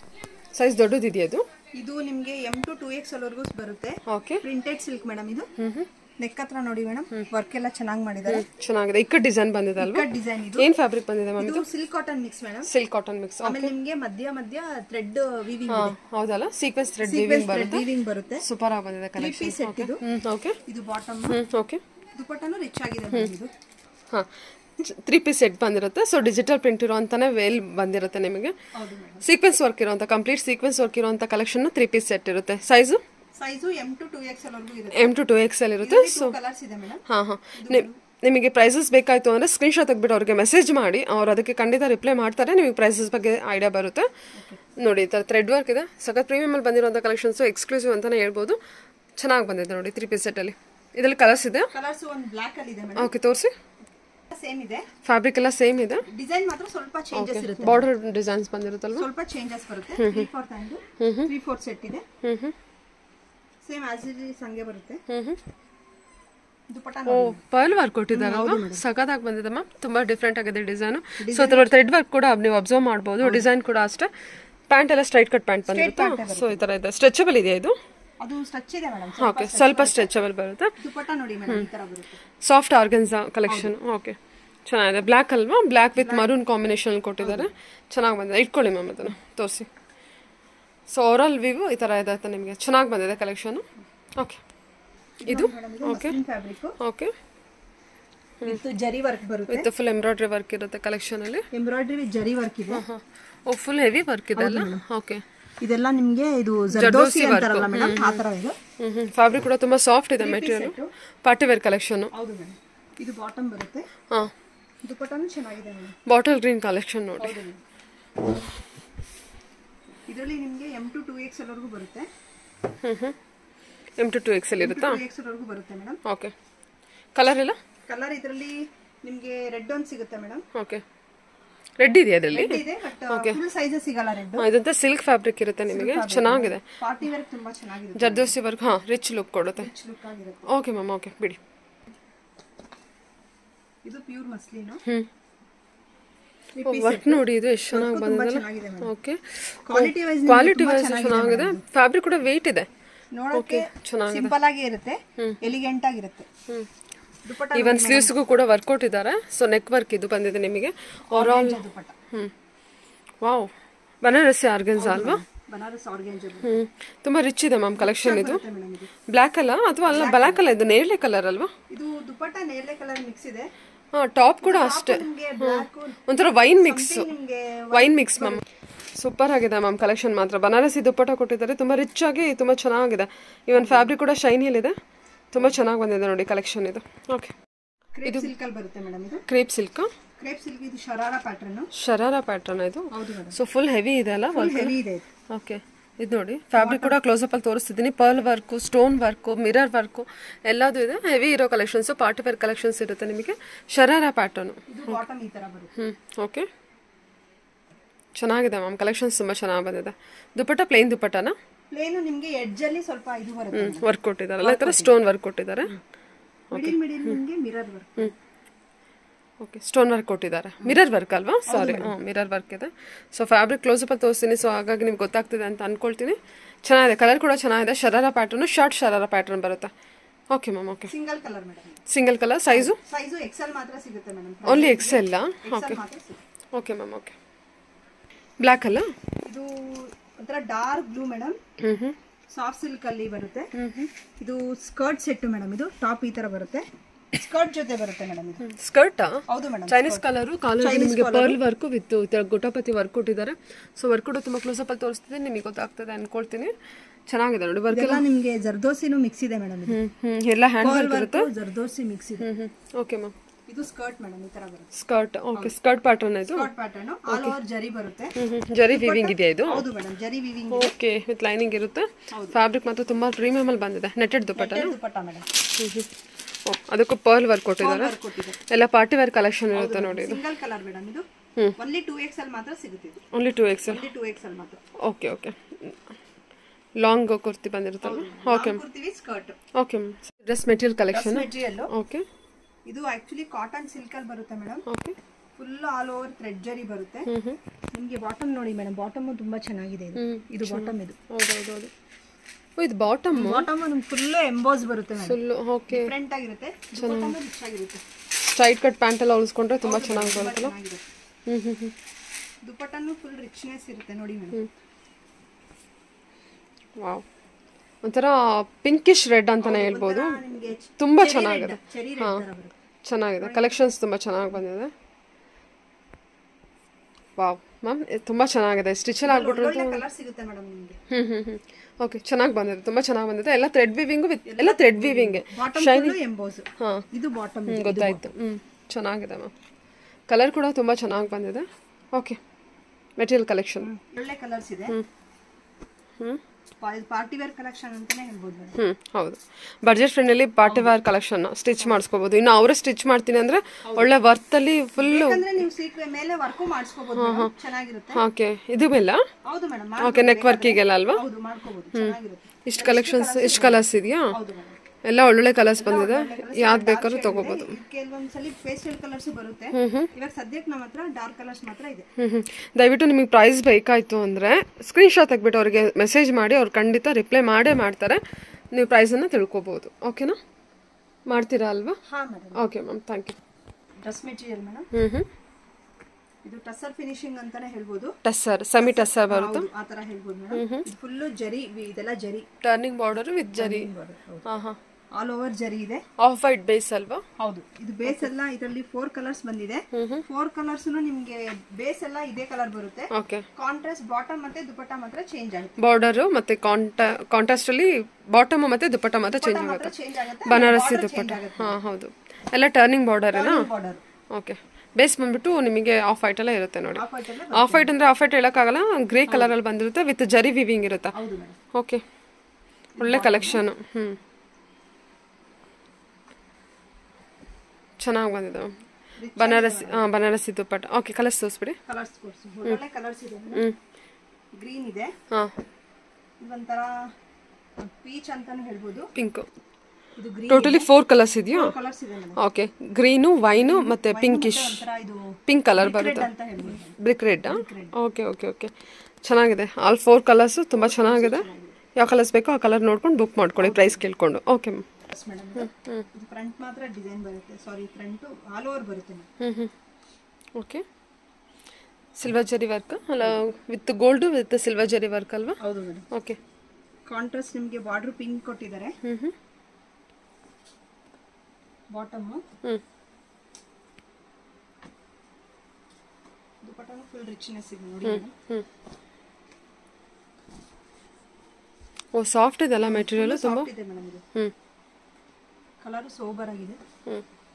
ಸೈಜ್ ದೊಡ್ಡದಿದೆಯಾ ಇದು ಇದು ನಿಮ್ಗೆ ಎಮ್ ಟು ಟೂ ಎಕ್ಸ್ ವರ್ಗೂ ಬರುತ್ತೆ ಓಕೆ ಪ್ರಿಂಟೆಡ್ ಸಿಲ್ಕ್ ಮೇಡಮ್ ಇದು ನೆಕ್ ಹತ್ರ ನೋಡಿ ಮೇಡಮ್ ವರ್ಕ್ ಎಲ್ಲ ಚೆನ್ನಾಗಿ ಮಾಡಿದ್ದಾರೆ ಚೆನ್ನಾಗಿದೆ ಇಕ್ಕ ಡಿಸೈನ್ ಬಂದಿದೆ ಅಲ್ವಾ ಡಿಸೈನ್ ಇದು ಏನ್ ಫ್ಯಾಬ್ರಿಕ್ ಬಂದಿದೆ ಮ್ಯಾಮ್ ಇದು silk cotton mix madam silk cotton mix ಆಮೇಲೆ ನಿಮ್ಗೆ ಮಧ್ಯ ಮಧ್ಯ ಥ್ರೆಡ್ ವಿವಿಂಗ್ ಹೌದಲ್ಲ sequence thread sequence thread weaving ಬರುತ್ತೆ ಸೂಪರ್ ಆಗಿ ಬಂದಿದೆ ತ್ರೀ ಕಲೆಕ್ಷನ್ ಪೀಸ್ ಸೆಟ್ ಇದು ಹ್ಮ್ ಓಕೆ ಇದು ಬಾಟಮ್ ಹ್ಮ್ ಓಕೆ ದುಪ್ಪಟ್ಟನು ರಿಚ್ ಆಗಿದೆ madam ಇದು ಹಾಂ ತ್ರೀ ಪೀಸ್ ಸೆಟ್ ಬಂದಿರುತ್ತೆ ಸೊ ಡಿಜಿಟಲ್ ಪ್ರಿಂಟ್ ಇರುವಂತಾನೆ ವೇಲ್ ಬಂದಿರುತ್ತೆ ನಿಮಗೆ ಹೌದು ಮೇಡಮ್ ಸೀಕ್ವೆನ್ಸ್ ವರ್ಕ್ ಇರುವಂಥ ಕಂಪ್ಲೀಟ್ ಸೀಕ್ವೆನ್ಸ್ ವರ್ಕ್ ಇರುವಂಥ ಕಲೆಕ್ಷನ್ ತ್ರೀ ಪೀಸ್ ಸೆಟ್ ಇರುತ್ತೆ size size M to two X ವರ್ಗೂ ಇರುತ್ತೆ M to two X L ಇರುತ್ತೆ ಸೊ ಕಲರ್ಸ್ ಇದೆ ಮೇಡಮ್ ಹಾಂ ಹಾಂ ನಿಮಗೆ ಪ್ರೈಸಸ್ ಬೇಕಾಯಿತು ಅಂದರೆ ಸ್ಕ್ರೀನ್ಶಾಟ್ ತೆಗ್ಬಿಟ್ಟು ಅವ್ರಿಗೆ ಮೆಸೇಜ್ ಮಾಡಿ ಅವ್ರು ಅದಕ್ಕೆ ಖಂಡಿತ ರಿಪ್ಲೈ ಮಾಡ್ತಾರೆ ನಿಮಗೆ ಪ್ರೈಸಸ್ ಬಗ್ಗೆ ಐಡಿಯಾ ಬರುತ್ತೆ ನೋಡಿ ಈ ಥರ ಥ್ರೆಡ್ ವರ್ಕ್ ಇದೆ ಸಖತ್ ಪ್ರೀಮಿಯಮಲ್ಲಿ ಬಂದಿರುವಂಥ ಕಲೆಕ್ಷನ್ಸು ಎಕ್ಸ್ಕ್ಲೂಸಿವ್ ಅಂತಲೇ ಹೇಳ್ಬೋದು ಚೆನ್ನಾಗಿ ಬಂದಿದೆ ನೋಡಿ ತ್ರೀ ಪೀಸ್ ಸೆಟ್ಟಲ್ಲಿ ಇದರಲ್ಲಿ ಕಲರ್ಸ್ ಇದೆ ಕಲರ್ಸ್ ಒಂದು ಬ್ಲಾಕ್ ಅಲ್ಲಿ ಇದೆ ಮೇಡಮ್ ಓಕೆ ತೋರಿಸಿ ಸೇಮ್ ಇದೆ ಫ್ಯಾಬ್ರಿಕ್ ಎಲ್ಲ ಸೇಮ್ ಇದೆ ಡಿಸೈನ್ ಮಾತ್ರ ಸ್ವಲ್ಪ ಚೇಂಜಸ್ ಇರುತ್ತೆ ಬಾರ್ಡರ್ ಡಿಸೈನ್ಸ್ ಬಂದಿರುತ್ತಲ್ವಾ ಸ್ವಲ್ಪ ಚೇಂಜಸ್ ಬರುತ್ತೆ three fourth hand three fourth set ಇದೆ ಹ್ಞೂ ಹ್ಞೂ ಸೇಮ್ ಆಸ್ ಇಟ್ ಈಸ್ ಹಂಗೆ ಬರುತ್ತೆ ಹ್ಞೂ ಹ್ಞೂ ದುಪ್ಪಟ್ಟ ಓ ಪರ್ಲ್ ವರ್ಕ್ ಕೊಟ್ಟಿದ್ದಾರಲ್ವಾ ಸಖತ್ತಾಗಿ ಬಂದಿದೆ ಮ್ಯಾಮ್ ತುಂಬ ಡಿಫ್ರೆಂಟ್ ಆಗಿದೆ ಡಿಸೈನು ಸೊ ಅದರ ಥ್ರೆಡ್ ವರ್ಕ್ ಕೂಡ ನೀವು ಅಬ್ಸರ್ವ್ ಮಾಡ್ಬೋದು ಡಿಸೈನ್ ಕೂಡ ಅಷ್ಟೇ ಪ್ಯಾಂಟ್ ಎಲ್ಲ ಸ್ಟ್ರೈಟ್ ಕಟ್ ಪ್ಯಾಂಟ್ ಬಂದಿರುತ್ತೆ ಸೊ ಈ ಥರ ಇದೆ ಸ್ಟ್ರೆಚಬಲ್ ಇದೆಯಾ ಇದು ಅದು ಸ್ಟಚ್ ಇದೆ ಮೇಡಮ್ ಓಕೆ ಸ್ವಲ್ಪ ಸ್ಟ್ರೆಚಬಲ್ ಬರುತ್ತೆ ದುಪಟ್ಟ ನೋಡಿ ಮೇಡಮ್ ಈ ತರ ಬರುತ್ತೆ ಸಾಫ್ಟ್ ಆರ್ಗನ್ಸಾ ಕಲೆಕ್ಷನ್ ಓಕೆ ಚೆನ್ನಾಗಿದೆ ಬ್ಲ್ಯಾಕ್ ಅಲ್ವಾ ಬ್ಲ್ಯಾಕ್ ವಿತ್ ಮರೂನ್ ಕಾಂಬಿನೇಷನ್ ಕೊಟ್ಟಿದ್ದಾರೆ ಚೆನ್ನಾಗಿ ಬಂದಿದೆ ಇಟ್ಕೊಳ್ಳಿ ಮ್ಯಾಮ್ ಅದನ್ನು ತೋರಿಸಿ ಸೊ ಓವರಾಲ್ ವ್ಯೂ ಈ ಥರ ಇದೆ ನಿಮಗೆ ಚೆನ್ನಾಗಿ ಬಂದಿದೆ ಕಲೆಕ್ಷನು ಓಕೆ ಇದು ಮೇಡಮ್ ಇದು muslin fabric okay with zari work ಬರುತ್ತೆ ವಿತ್ ಫುಲ್ ಎಂಬ್ರಾಯ್ಡ್ರಿ ವರ್ಕ್ ಇರುತ್ತೆ ಕಲೆಕ್ಷನಲ್ಲಿ ಎಂಬ್ರಾಯ್ಡ್ರಿ ವಿತ್ ಜರಿ ವರ್ಕ್ ಇದೆ ಓ ಫುಲ್ ಹೆವಿ ವರ್ಕ್ ಇದೆ ಅಲ್ಲ ಓಕೆ ಇದೆಲ್ಲ ನಿಮ್ಗೆ ಇದು ಜರ್ದೋಸಿ ಅಂತಾರಲ್ಲ ಮೇಡಮ್ ಆ ತರ ಇದು ಹ್ಞೂ ಹ್ಞೂ ಫ್ಯಾಬ್ರಿಕ್ ಕೂಡ ತುಂಬ ಸಾಫ್ಟ್ ಇದೆ ಮೆಟೀರಿಯಲ್ ಪಾರ್ಟಿ ವೇರ್ ಕಲೆಕ್ಷನು ಹೌದು ಮೇಡಮ್ ಇದು ಬಾಟಮ್ ಬರುತ್ತೆ ಹಾಂ ದುಪಟ್ಟನು ಚೆನ್ನಾಗಿದೆ ಮೇಡಮ್ ಬಾಟಲ್ ಗ್ರೀನ್ ಕಲೆಕ್ಷನ್ ನೋಡಿ ಇದರಲ್ಲಿ ನಿಮ್ಗೆ ಎಂ ಟು ಟೂ ಎಕ್ಸ್ ವರೆಗೂ ಬರುತ್ತೆ ಹ್ಞೂ ಹ್ಞೂ ಎಮ್ ಟು ಟು ಎಕ್ಸೆಲ್ ಇರುತ್ತಾ ಟೂ ಎಕ್ಸ್ ವರೆಗೂ ಬರುತ್ತೆ ಮೇಡಮ್ ಓಕೆ ಕಲರ್ ಇಲ್ಲ ಕಲರ್ ಇದರಲ್ಲಿ ನಿಮ್ಗೆ ರೆಡ್ ಒಂದು ಸಿಗುತ್ತೆ ಮೇಡಮ್ ಓಕೆ ರೆಡ್ ಇದೆಯಾ ಅದರಲ್ಲಿ ರೆಡ್ ಇದೆ ಬಟ್ ಫುಲ್ ಸೈಜಸ್ ಸಿಗಲ್ಲ ರೆಡ್ ಇದಂತ ಸಿಲ್ಕ್ ಫ್ಯಾಬ್ರಿಕ್ ಇರುತ್ತೆ ನಿಮಗೆ ಚೆನ್ನಾಗಿದೆ ಪಾರ್ಟಿ ವೇರ್ ತುಂಬಾ ಚೆನ್ನಾಗಿದೆ ಜರ್ದೋಸಿ ವರ್ಕ್ ಹಾಂ ರಿಚ್ ಲುಕ್ ಕೊಡುತ್ತೆ ರಿಚ್ ಲುಕ್ ಆಗಿರುತ್ತೆ ಓಕೆ ಮ್ಯಾಮ್ ಓಕೆ ಬಿಡಿ ಇದು ಪ್ಯೂರ್ ಮಸ್ಲಿನ್ ವರ್ಕ್ ನೋಡಿ ಇದು ಎಷ್ಟು ಚೆನ್ನಾಗಿ ತುಂಬಾ ಬಂದಿದೆ ಚೆನ್ನಾಗಿದೆ madam okay quality wise quality wise ಚೆನ್ನಾಗಿದೆ ಫ್ಯಾಬ್ರಿಕ್ ಕೂಡ ವೆಯ್ಟ್ ಇದೆ ನೋಡೋಕೆ ಚೆನ್ನಾಗಿದೆ. ಸಿಂಪಲ್ ಆಗಿ ಇರುತ್ತೆ ಎಲಿಗೆಂಟ್ ಆಗಿರುತ್ತೆ ದುಪಟ್ಟ ಈವನ್ ಸ್ಲೀವ್ಸ್ಗೂ ಕೂಡ ವರ್ಕ್ ಕೊಟ್ಟಿದ್ದಾರೆ ಸೊ ನೆಕ್ ವರ್ಕ್ ಇದು ಬಂದಿದೆ ನಿಮಗೆ ಓವರಾಲ್ ದುಪಟ್ಟ ಹ್ಞೂ ವಾವ್ ಬನಾರಸಿ ಆರ್ಗನ್ಸ್ ಅಲ್ವಾ ಬನಾರಸ್ ಆರ್ಗೆಂಜ್ ಹ್ಞೂ ತುಂಬ ರಿಚ್ ಇದೆ ಮ್ಯಾಮ್ ಕಲೆಕ್ಷನ್ ಇದು ಮೇಡಮ್ ಇದು ಬ್ಲ್ಯಾಕ್ ಅಲ್ಲ ಅಥವಾ ಅಲ್ಲ ಬ್ಲ್ಯಾಕ್ ಅಲ್ಲ ಇದು ನೇರಳೆ ಕಲರ್ ಅಲ್ವಾ ಇದು ದುಪಟ್ಟ ನೇರಳೆ ಕಲರ್ ಮಿಕ್ಸ್ ಇದೆ ಹಾಂ ಟಾಪ್ ಕೂಡ ಅಷ್ಟೇ ನಿಮ್ಗೆ ಬ್ಲಾಕ್ ಒಂಥರ ವೈನ್ ಮಿಕ್ಸ್ ನಿಮ್ಗೆ ವೈನ್ ಮಿಕ್ಸ್ ಮ್ಯಾಮ್ ಸೂಪರ್ ಆಗಿದೆ ಮ್ಯಾಮ್ ಕಲೆಕ್ಷನ್ ಮಾತ್ರ ಬನಾರಸಿ ದುಪ್ಪಟ ಕೊಟ್ಟಿದ್ದಾರೆ ತುಂಬ ರಿಚ್ ಆಗಿ ತುಂಬ ಚೆನ್ನಾಗಿದೆ ಇವನ್ ಫ್ಯಾಬ್ರಿಕ್ ಕೂಡ ಶೈನಿಯಲ್ಲಿದೆ ತುಂಬ ಚೆನ್ನಾಗಿ ಬಂದಿದೆ ನೋಡಿ ಕಲೆಕ್ಷನ್ ಇದು ಓಕೆ ಕ್ರೇಪ್ ಸಿಲ್ಕ್ ಅಲ್ಲಿ ಬರುತ್ತೆ ಮೇಡಮ್ ಇದು ಕ್ರೇಪ್ ಸಿಲ್ಕ್ ಕ್ರೇಪ್ ಸಿಲ್ಕ್ ಇದು ಶರಾರ ಪ್ಯಾಟರ್ನ್ ಶರಾರ ಪ್ಯಾಟರ್ನ್ ಇದು ಹೌದು ಮೇಡಮ್ ಸೊ ಫುಲ್ ಹೆವಿ ಇದೆ ಅಲ್ಲ ಫುಲ್ ಹೆವಿ ಇದೆ ಇದು. ಓಕೆ ಇದು ನೋಡಿ ಫ್ಯಾಬ್ರಿಕ್ ಕೂಡ ಕ್ಲೋಸಪ್ ಅಲ್ಲಿ ತೋರಿಸ್ತಿದ್ದೀನಿ pearl work stone work mirror work ಎಲ್ಲದೂ ಇದೆ ಹೆವಿ ಇರೋ ಕಲೆಕ್ಷನ್ಸು ಪಾರ್ಟಿ ವೇರ್ ಕಲೆಕ್ಷನ್ಸ್ ಇರುತ್ತೆ ನಿಮಗೆ ಶರಾರ ಪ್ಯಾಟರ್ನು ಇದು ಬಾಟಮ್ ಈ ತರ ಬರುತ್ತೆ ಹ್ಞೂ ಓಕೆ ಚೆನ್ನಾಗಿದೆ ಮ್ಯಾಮ್ ಕಲೆಕ್ಷನ್ಸ್ ತುಂಬ ಚೆನ್ನಾಗಿ ಬಂದಿದೆ ದುಪ್ಪಟ್ಟ ಪ್ಲೇನ್ ದುಪ್ಪಟ್ಟನ ಪ್ಲೇನ್ ನಿಮ್ಗೆ ಎಡ್ಜ್ ಅಲ್ಲಿ ಸ್ವಲ್ಪ ಇದು ಬರುತ್ತೆ ವರ್ಕ್ ಕೊಟ್ಟಿದ್ದಾರಲ್ಲ ಈ ಥರ ಸ್ಟೋನ್ ವರ್ಕ್ ಕೊಟ್ಟಿದ್ದಾರೆ ಮಿಡಿಲ್ ಮಿಡಿಲ್ ನಿಮ್ಗೆ mirror work okay stone work ಕೊಟ್ಟಿದ್ದಾರೆ ಮಿರರ್ ವರ್ಕ್ ಅಲ್ವಾ ಸಾರಿ ಹ್ಞೂ ಮಿರರ್ ವರ್ಕ್ ಇದೆ ಸೊ ಫ್ಯಾಬ್ರಿಕ್ ಕ್ಲೋಸಪ್ ಅಲ್ಲಿ ತೋರಿಸ್ತೀನಿ ಸೊ ಹಾಗಾಗಿ ನಿಮ್ಗೆ ಗೊತ್ತಾಗ್ತಿದೆ ಅಂತ ಅನ್ಕೊಳ್ತೀನಿ ಚೆನ್ನಾಗಿದೆ ಕಲರ್ ಕೂಡ ಚೆನ್ನಾಗಿದೆ sharara pattern short sharara pattern ಬರುತ್ತೆ okay ma'am okay single colour madam single colour size size XL ಮಾತ್ರ ಸಿಗುತ್ತೆ ಮೇಡಮ್ ಓನ್ಲಿ ಎಕ್ಸೆಲ್ ಓಕೆ ಮಾತ್ರ ಸಿಗುತ್ತೆ ಓಕೆ ಮ್ಯಾಮ್ ಓಕೆ ಬ್ಲ್ಯಾಕ್ ಅಲ್ಲ ಇದು ಒಂಥರ ಡಾರ್ಕ್ ಬ್ಲೂ ಮೇಡಮ್ ಹ್ಞೂ ಹ್ಞೂ ಸಾಫ್ಟ್ ಸಿಲ್ಕ್ ಅಲ್ಲಿ ಬರುತ್ತೆ ಇದು ಸ್ಕರ್ಟ್ ಸೆಟ್ ಮೇಡಮ್ ಇದು ಟಾಪ್ ಈ ತರ ಬರುತ್ತೆ ಸ್ಕರ್ಟ್ ಜೊತೆ ಬರುತ್ತೆ ಮೇಡಮ್ ಇದು ಸ್ಕರ್ಟಾ ಹೌದು ಮೇಡಮ್ ಚೈನೀಸ್ ಕಲರು ಕಾಲರ್ ನಿಮಗೆ ಪರ್ಲ್ ವರ್ಕು ವಿತ್ ಗುಟಪತಿ ವರ್ಕ್ ಕೊಟ್ಟಿದ್ದಾರೆ ಸೊ ವರ್ಕ್ ಕೂಡ ತುಂಬ ಕ್ಲೋಸಪ್ ಅಲ್ಲಿ ತೋರಿಸ್ತಿದೆ ನಿಮಗೆ ಗೊತ್ತಾಗ್ತದೆ ಅನ್ಕೊಳ್ತೀನಿ ಚೆನ್ನಾಗಿದೆ ನೋಡಿ ವರ್ಕ್ ಇದೆಲ್ಲ ನಿಮ್ಗೆ ಜರ್ದೋಸಿನೂ ಮಿಕ್ಸ್ ಇದೆ ಮೇಡಮ್ ಇದು ಹ್ಮ್ ಹ್ಮ್ ಎಲ್ಲ ಹ್ಯಾಂಡ್ ವರ್ಕ್ ಇರುತ್ತೆ ಜರ್ದೋಸಿ ಮಿಕ್ಸ್ ಇದೆ ಹ್ಮ್ ಹ್ಮ್ ಓಕೆ ಮ್ಯಾಮ್ ಇದು ಸ್ಕರ್ಟ್ ಮೇಡಮ್ ಈ ತರ ಬರುತ್ತೆ ಸ್ಕರ್ಟ್ ಓಕೆ ಸ್ಕರ್ಟ್ ಪ್ಯಾಟರ್ನ್ ಇದು skirt pattern all over zari ಬರುತ್ತೆ ಹ್ಮ್ ಹ್ಮ್ ಜರಿ ವಿವಿಂಗ್ ಇದೆಯಾ ಇದು ಹೌದು madam zari weaving okay with lining ಇರುತ್ತೆ ಫ್ಯಾಬ್ರಿಕ್ ಮಾತ್ರ ತುಂಬಾ ಪ್ರೀಮಿಯಮ್ ಅಲ್ಲಿ ಬಂದಿದೆ netted dupatta dupatta madam hmm hmm ಓ ಅದಕ್ಕೂ ಪರ್ಲ್ ವರ್ಕ್ ಕೊಟ್ಟಿದ್ದಾರೆ ಕೊಟ್ಟಿದೆ ಎಲ್ಲ ಪಾರ್ಟಿ ವೇರ್ ಕಲೆಕ್ಷನ್ ಇರುತ್ತೆ ನೋಡಿ ಇದು ಸಿಂಗಲ್ ಕಲರ್ ಮೇಡಮ್ ಇದು ಒನ್ಲಿ ಟೂ ಎಕ್ಸ್ ಅಲ್ಲಿ ಮಾತ್ರ ಸಿಗುತ್ತೆ ಇದು only two X only two X ಅಲ್ಲಿ ಮಾತ್ರ ಓಕೆ ಓಕೆ ಲಾಂಗ್ ಕುರ್ತಿ ಬಂದಿರುತ್ತಲ್ಲ ಓಕೆ ಕೊಡ್ತೀವಿ skirt okay ma'am dress material collection material okay ಇದು ಆಕ್ಚುಲಿ ಕಾಟನ್ ಸಿಲ್ಕ್ ಅಲ್ಲಿ ಬರುತ್ತೆ madam okay full all over thread zari ಬರುತ್ತೆ ಹ್ಮ್ ಹ್ಮ್ ನಿಮ್ಗೆ ಬಾಟಮ್ ನೋಡಿ ಮೇಡಮ್ ಬಾಟಮ್ ತುಂಬಾ ಚೆನ್ನಾಗಿದೆ ಇದು ಇದು ಬಾಟಮ್ ಇದು ಹೌದು ಹೌದು ಹೌದು ಓ ಇದು ಬಾಟಮ್ ಬಾಟಮ್ ನಿಮ್ಗೆ ಫುಲ್ ಎಂಬೋಸ್ ಬರುತ್ತೆ ಮೇಡಮ್ ಫುಲ್ ಓಕೆ ಡಿಫ್ರೆಂಟ್ ಆಗಿರುತ್ತೆ ದುಪಟ್ಟನೂ ರಿಚ್ ಆಗಿರುತ್ತೆ ಸ್ಟ್ರೈಟ್ ಕಟ್ ಪ್ಯಾಂಟ್ ಎಲ್ಲ ಹೊಲಿಸ್ಕೊಂಡ್ರೆ ತುಂಬಾ ಚೆನ್ನಾಗಿ ಬರುತ್ತಲ್ಲ ಚೆನ್ನಾಗಿರುತ್ತೆ ಹ್ಮ್ ಹ್ಮ್ ಹ್ಮ್ ದುಪಟ್ಟನು ಫುಲ್ ರಿಚ್ನೆಸ್ ಇರುತ್ತೆ ನೋಡಿ ಮೇಡಮ್ ವಾವ್ ಒಂಥರ ಪಿಂಕಿಶ್ ರೆಡ್ ಅಂತಾನೆ ಹೇಳ್ಬೋದು ನಿಮ್ಗೆ ತುಂಬಾ ಚೆನ್ನಾಗಿದೆ ಚೆರಿ ರೆಡ್ ತರ ಬರುತ್ತೆ ಚೆನ್ನಾಗಿದೆ ಕಲೆಕ್ಷನ್ಸ್ ತುಂಬಾ ಚೆನ್ನಾಗಿ ಬಂದಿದೆ ವಾವ್ ಮ್ಯಾಮ್ ತುಂಬಾ ಚೆನ್ನಾಗಿದೆ ಸ್ಟಿಚಲ್ಲಿ ಆಗ್ಬಿಟ್ರೆ ಒಳ್ಳೆ ಕಲರ್ ಸಿಗುತ್ತೆ ಮೇಡಮ್ ನಿಮ್ಗೆ ಹ್ಮ್ ಹ್ಮ್ ಹ್ಮ್ ಓಕೆ ಚೆನ್ನಾಗಿ ಬಂದಿದೆ ತುಂಬಾ ಚೆನ್ನಾಗಿ ಬಂದಿದೆ ಎಲ್ಲ ಥ್ರೆಡ್ ವಿವಿಂಗು ವಿತ್ ಎಲ್ಲ thread weaving bottom full emboss ಹಾ ಇದು ಬಾಟಮ್ ಹ್ಮ್ ಗೊತ್ತಾಯ್ತು ಹ್ಮ್ ಚೆನ್ನಾಗಿದೆ ಮ್ಯಾಮ್ ಕಲರ್ ಕೂಡ ತುಂಬಾ ಚೆನ್ನಾಗಿ ಬಂದಿದೆ ಓಕೆ ಮೆಟೀರಿಯಲ್ ಕಲೆಕ್ಷನ್ ಒಳ್ಳೆ ಕಲರ್ಸ್ ಇದೆ ಹ್ಮ್ ಪಾರ್ಟಿ ವೇರ್ ಕಲೆಕ್ಷನ್ ಅಂತಾನೆ ಹೇಳ್ಬೋದು ಮೇಡಮ್ ಹ್ಮ್ ಹೌದು budget friendly party wear collection stitch ಮಾಡಿಸ್ಕೋಬಹುದು ಇನ್ನು ಅವರೇ ಸ್ಟಿಚ್ ಮಾಡ್ತೀನಿ ಅಂದ್ರೆ ಒಳ್ಳೆ ವರ್ತ್ ಅಲ್ಲಿ ಫುಲ್ ಯಾಕಂದ್ರೆ ನೀವು ಸೀಕ್ವೆ ಮೇಲೆ ವರ್ಕು ಮಾಡಿಸ್ಕೋಬಹುದು ಚೆನ್ನಾಗಿರುತ್ತೆ ಓಕೆ ಇದು ಮೇಲೆ ಹೌದು ಮೇಡಮ್ ಓಕೆ ನೆಕ್ ವರ್ಕಿಗೆಲ್ಲ ಅಲ್ವಾ ಹೌದು ಮಾಡ್ಕೋಬಹುದು ಚೆನ್ನಾಗಿರುತ್ತೆ ಇಷ್ಟು ಕಲೆಕ್ಷನ್ಸ್ ಇಷ್ಟು ಕಲರ್ಸ್ ಇದೆಯಾ ಹೌದು ಮೇಡಮ್ ಎಲ್ಲ ಒಳ್ಳೊಳ್ಳೆ ಕಲರ್ಸ್ ಬಂದಿದೆ ಯಾವ್ದು ಬೇಕಾದ್ರೂ ತಗೋಬೋದು ಕೆಲವೊಂದ್ಸಲಿ ಪೇಸ್ಟಲ್ ಕಲರ್ಸ್ ಬರುತ್ತೆ ಇವಾಗ ಸದ್ಯಕ್ಕೆ ನಮ್ಮ ಹತ್ರ ಡಾರ್ಕ್ ಕಲರ್ಸ್ ಮಾತ್ರ ಇದೆ ಹ್ಞೂ ಹ್ಞೂ ದಯವಿಟ್ಟು ನಿಮಗೆ ಪ್ರೈಸ್ ಬೇಕಾಯಿತು ಅಂದರೆ ಸ್ಕ್ರೀನ್ಶಾಟ್ ತೆಗ್ಬಿಟ್ಟು ಅವ್ರಿಗೆ ಮೆಸೇಜ್ ಮಾಡಿ ಅವ್ರು ಖಂಡಿತ ರಿಪ್ಲೈ ಮಾಡೇ ಮಾಡ್ತಾರೆ ನೀವು ಪ್ರೈಸನ್ನು ತಿಳ್ಕೊಬೋದು ಓಕೆನಾ ಮಾಡ್ತೀರಾ ಅಲ್ವಾ ಹಾ madam okay ma'am thank you dress material madam ಹ್ಞೂ ಹ್ಞೂ ಇದು ಟಸರ್ ಫಿನಿಶಿಂಗ್ ಅಂತಾನೆ ಹೇಳ್ಬೋದು ಟಸ್ಸರ್ ಸೆಮಿ ಟಸ್ಸರ್ ಬರುತ್ತೆ ಹೌದು, ಆ ತರ ಹೇಳ್ಬೋದು ಮೇಡಮ್ ಫುಲ್ಲು ಜರಿ ವಿ- ಇದೆಲ್ಲ ಜರಿ ಟರ್ನಿಂಗ್ ಬಾರ್ಡರ್ ವಿತ್ ಜರಿ ಹಾಂ ಹಾಂ ಆಲ್ ಓವರ್ ಜರಿ ಇದೆ ಆಫ್ ವೈಟ್ ಬೇಸ್ ಅಲ್ವಾ ಹೌದು ಇದು ಬೇಸ್ ಎಲ್ಲ ಇದರಲ್ಲಿ ಫೋರ್ ಕಲರ್ಸ್ ಬಂದಿದೆ ಫೋರ್ ಕಲರ್ಸ್ ನಿಮ್ಗೆ ಬೇಸ್ ಎಲ್ಲ ಇದೇ ಕಲರ್ ಬರುತ್ತೆ ಓಕೆ ಕಾಂಟ್ರಾಸ್ಟ್ ಬಾಟಮ್ ಮತ್ತೆ ದುಪಟ್ಟ ಮಾತ್ರ ಚೇಂಜ್ ಆಗುತ್ತೆ ಬಾರ್ಡರು ಮತ್ತು ಕಾಂಟಾ ಕಾಂಟ್ರಾಸ್ಟಲ್ಲಿ ಬಾಟಮ್ ಮತ್ತು ದುಪ್ಪಟ್ಟ ಮಾತ್ರ ಚೇಂಜ್ ಮಾತ್ರ ಆಗುತ್ತೆ ಚೇಂಜ್ ಆಗುತ್ತೆ ಬನಾರಸಿ ದುಪ್ಪಟ್ಟ ಹಾಂ ಹೌದು ಎಲ್ಲ ಟರ್ನಿಂಗ್ ಬಾರ್ಡರೇನಾ ಬಾರ್ಡರ್ ಓಕೆ ಬೇಸ್ ಬಂದ್ಬಿಟ್ಟು ನಿಮಗೆ ಆಫ್ ವೈಟ್ ಎಲ್ಲ ಇರುತ್ತೆ ನೋಡಿ ಆಫ್ ವೈಟ್ ಎಲ್ಲ ಆಫ್ ವೈಟ್ ಅಂದ್ರೆ ಆಫ್ ವೈಟ್ ಹೇಳೋಕ್ಕಾಗಲ್ಲ ಗ್ರೇ ಕಲರಲ್ಲಿ ಬಂದಿರುತ್ತೆ ವಿತ್ ಜರಿ ವಿವಿಂಗ್ ಇರುತ್ತೆ ಹೌದು ಮೇಡಮ್ ಓಕೆ ಒಳ್ಳೆ ಕಲೆಕ್ಷನ್ ಹ್ಞೂ ಚೆನ್ನಾಗಿ ಬಂದಿದೆ ಬನಾರಸಿ ಹಾಂ ಬನಾರಸಿ ದುಪ್ಪಟ್ಟ ಓಕೆ ಕಲರ್ಸ್ ತೋರಿಸ್ಬಿಡಿ ಕಲರ್ಸ್ ಕೊಡ್ಸಿ ಒಳ್ಳೆ ಕಲರ್ಸ್ ಇದೆ ಹ್ಞೂ ಗ್ರೀನ್ ಇದೆ ಹಾಂ ಇದೊಂಥರ ಪೀಚ್ ಅಂತಾನು ಹೇಳ್ಬೋದು ಪಿಂಕು ಇದು ಗ್ರೀನ್ ಟೋಟಲಿ ಫೋರ್ ಕಲರ್ಸ್ ಇದೆಯಾ ಕಲರ್ಸ್ ಇದೆ ಮೇಡಮ್ ಓಕೆ ಗ್ರೀನು ವೈನು ಮತ್ತು ಪಿಂಕಿಶ್ ಒಂಥರ ಇದು ಪಿಂಕ್ ಕಲರ್ ಬರುತ್ತೆ ಅಂತ ಹೇಳ್ಬೋದು brick red okay okay okay ಚೆನ್ನಾಗಿದೆ ಆಲ್ ಫೋರ್ ಕಲರ್ಸು ತುಂಬ ಚೆನ್ನಾಗಿದೆ ಯಾವ ಕಲರ್ಸ್ ಬೇಕೋ ಆ ಕಲರ್ ನೋಡ್ಕೊಂಡು ಬುಕ್ ಮಾಡ್ಕೊಳ್ಳಿ ಪ್ರೈಸ್ ಕೇಳ್ಕೊಂಡು ಓಕೆ ಮ್ಯಾಮ್ ಮೇಡಮ್ ಇದು ಫ್ರಂಟ್ ಮಾತ್ರ ಡಿಸೈನ್ ಬರುತ್ತೆ ಸಾರಿ ಫ್ರಂಟ್ ಆಲ್ ಓವರ್ ಬರುತ್ತೆ madam. ಹ್ಞೂ ಹ್ಞೂ ಓಕೆ ಸಿಲ್ವರ್ ಜರಿ ವರ್ಕ್ ಅಲ್ಲ with gold with silver zari work ಅಲ್ವಾ ಹೌದು ಮೇಡಮ್ ಓಕೆ ಕಾಂಟ್ರಾಸ್ಟ್ ನಿಮಗೆ ಬಾರ್ಡರ್ ಪಿಂಕ್ ಕೊಟ್ಟಿದ್ದಾರೆ ಹ್ಞೂ ಹ್ಞೂ ಬಾಟಮ್ ಹ್ಞೂ ದುಪಟ್ಟನು ಫುಲ್ ರಿಚ್ನೆಸ್ ಇದೆ ನೋಡಿ madam. ಹ್ಞೂ ಓ ಸಾಫ್ಟ್ ಇದೆಲ್ಲ ಮೆಟೀರಿಯಲು ತುಂಬ Soft ಇದೆ ಮೇಡಮ್ ಇದು ಹ್ಞೂ ಕಲರ್ ಸೋಬರ್ ಆಗಿದೆ ಹ್ಞೂ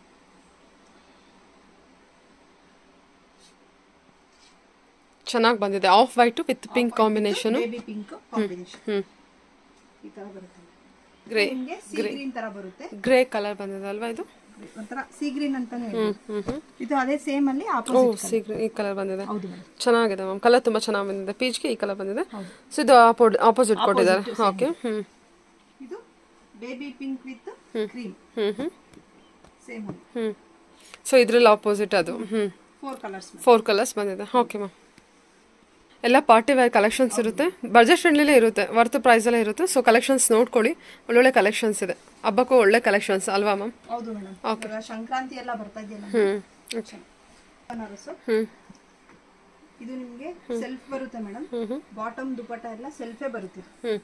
ಚೆನ್ನಾಗಿ ಬಂದಿದೆ off white with pink combination baby pink combination ಹ್ಞೂ ಈ ತರ ಬರುತ್ತೆ ಗ್ರೇ ನಿಮಗೆ ಸಿ ಗ್ರೀನ್ ತರ ಬರುತ್ತೆ ಗ್ರೇ ಕಲರ್ ಬಂದಿದೆ ಅಲ್ವಾ ಇದು ಒಂಥರ ಸಿ ಗ್ರೀನ್ ಅಂತಾನೆ ಹ್ಞೂ ಹೇಳ್ಬೋದು ಹ್ಞೂ ಹ್ಞೂ ಇದು ಅದೇ ಸೇಮ್ ಅಲ್ಲಿ ಓ ಆಪೋಸಿಟ್ ಸಿ ಈ ಕಲರ್ ಬಂದಿದೆ ಹೌದು ಮೇಡಮ್ ಚೆನ್ನಾಗಿದೆ ಮ್ಯಾಮ್ ಕಲರ್ ತುಂಬ ಚೆನ್ನಾಗಿ ಬಂದಿದೆ ಪೀಚ್ಗೆ ಈ ಕಲರ್ ಬಂದಿದೆ ಸೊ ಇದು ಆಪೋಸಿಟ್ ಕೊಟ್ಟಿದ್ದಾರೆ ಓಕೆ ಹ್ಞೂ ಇದು ಬೇಬಿ ಪಿಂಕ್ ವಿತ್ ಕ್ರೀಮ್ ಹ್ಞೂ ಹ್ಞೂ ಸೇಮ್ ಹ್ಞೂ ಸೊ ಇದ್ರಲ್ಲಿ ಆಪೋಸಿಟ್ ಅದು ಹ್ಞೂ ಫೋರ್ ಕಲರ್ಸ್ ಫೋರ್ ಕಲರ್ಸ್ ಬಂದಿದೆ ಓಕೆ ಮ್ಯಾಮ್ ಎಲ್ಲ ಪಾರ್ಟಿ ವೇರ್ ಕಲೆಕ್ಷನ್ಸ್ ಇರುತ್ತೆ ಬಜೆಟ್ ಫ್ರೆಂಡ್ಲಿಲೇ ಇರುತ್ತೆ ವರ್ತ್ ಪ್ರೈಸಲ್ಲೇ ಇರುತ್ತೆ ಸೊ ಕಲೆಕ್ಷನ್ಸ್ ನೋಡ್ಕೊಳ್ಳಿ ಒಳ್ಳೊಳ್ಳೆ ಕಲೆಕ್ಷನ್ಸ್ ಇದೆ ಹಬ್ಬಕ್ಕೂ ಒಳ್ಳೆ ಕಲೆಕ್ಷನ್ಸ್ ಅಲ್ವಾ ಮ್ಯಾಮ್ ಹೌದು ಮೇಡಮ್ ಇವಾಗ ಸಂಕ್ರಾಂತಿ ಎಲ್ಲ ಬರ್ತಾ ಇದೆಯಲ್ಲ ಹ್ಞೂ ಓಕೆ ಬನಾರಸ್ಸು ಹ್ಞೂ ಇದು ನಿಮಗೆ ಸೆಲ್ಫ್ ಬರುತ್ತೆ ಮೇಡಮ್ ಬಾಟಮ್ ದುಪಟ್ಟ ಎಲ್ಲ ಸೆಲ್ಫೇ ಬರುತ್ತೆ ಹ್ಞೂ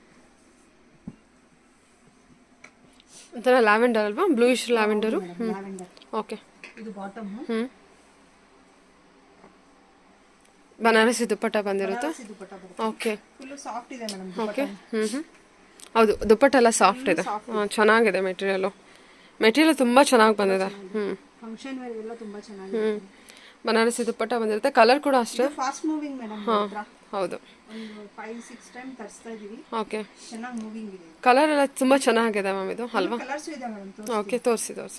ಒಂಥರ ಲ್ಯಾವೆಂಡರ್ ಅಲ್ವಾ ಬ್ಲೂಯಿಶ್ ಲ್ಯಾವೆಂಡರು ಲ್ಯಾವೆಂಡರ್ ಓಕೆ ಇದು ಬಾಟಮ್ ಹ್ಞೂ ಬನಾರಸಿ ದುಪ್ಪಟ್ಟ ಬಂದಿರುತ್ತೆ ದುಪಟ್ಟ ಬರುತ್ತೆ ಓಕೆ ಫುಲ್ ಸಾಫ್ಟ್ ಇದೆ ಮೇಡಮ್ ಓಕೆ ಹ್ಞೂ ಹ್ಞೂ ಹೌದು ದುಪ್ಪಟ್ಟ ಎಲ್ಲ ಸಾಫ್ಟ್ ಇದೆ ಹಾಂ ಚೆನ್ನಾಗಿದೆ ಮೆಟೀರಿಯಲು ಮೆಟೀರಿಯಲ್ ತುಂಬ ಚೆನ್ನಾಗಿ ಬಂದಿದೆ ಹ್ಞೂ ಫಂಕ್ಷನ್ ವೇರ್ ಎಲ್ಲ ತುಂಬಾ ಚೆನ್ನಾಗಿದೆ ಹ್ಞೂ ಬನಾರಸಿ ದುಪ್ಪಟ್ಟ ಬಂದಿರುತ್ತೆ ಕಲರ್ ಕೂಡ ಅಷ್ಟೇ ಫಾಸ್ಟ್ ಮೂವಿಂಗ್ ಮೇಡಮ್ ಹೌದು ಒಂದು ಫೈವ್ ಸಿಕ್ಸ್ ಟೈಮ್ ತರಿಸ್ತಾ ಇದೀವಿ ಓಕೆ ಚೆನ್ನಾಗಿ ಮೂವಿಂಗ್ ಇದೆ ಕಲರ್ ಎಲ್ಲ ತುಂಬ ಚೆನ್ನಾಗಿದೆ ಮ್ಯಾಮ್ ಇದು ಅಲ್ವಾ ಕಲರ್ಸ್ ಇದೆ ಮೇಡಮ್ ಓಕೆ ತೋರಿಸಿ ತೋರಿಸಿ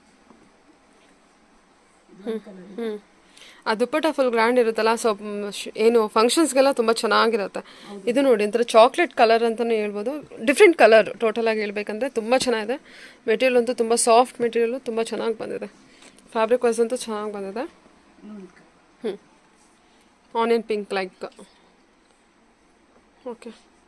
ಹ್ಞೂ ಆ ದುಪ್ಪಟ್ಟ ಫುಲ್ ಗ್ರ್ಯಾಂಡ್ ಇರುತ್ತಲ್ಲ ಸೊ ಏನು ಫಂಕ್ಷನ್ಸ್ಗೆಲ್ಲ ತುಂಬ ಚೆನ್ನಾಗಿರುತ್ತೆ ಇದು ನೋಡಿ ಒಂಥರ ಚಾಕ್ಲೇಟ್ ಕಲರ್ ಅಂತಲೇ ಹೇಳ್ಬೋದು ಡಿಫ್ರೆಂಟ್ ಕಲರ್ ಟೋಟಲ್ ಆಗಿ ಹೇಳ್ಬೇಕಂದ್ರೆ ತುಂಬ ಚೆನ್ನಾಗಿದೆ ಮೆಟೀರಿಯಲ್ ಅಂತೂ ತುಂಬ ಸಾಫ್ಟ್ ಮೆಟೀರಿಯಲು ತುಂಬ ಚೆನ್ನಾಗಿ ಬಂದಿದೆ ಫ್ಯಾಬ್ರಿಕ್ ವೈಸ್ ಅಂತೂ ಚೆನ್ನಾಗಿ ಬಂದಿದೆ ಹ್ಞೂ onion pink like okay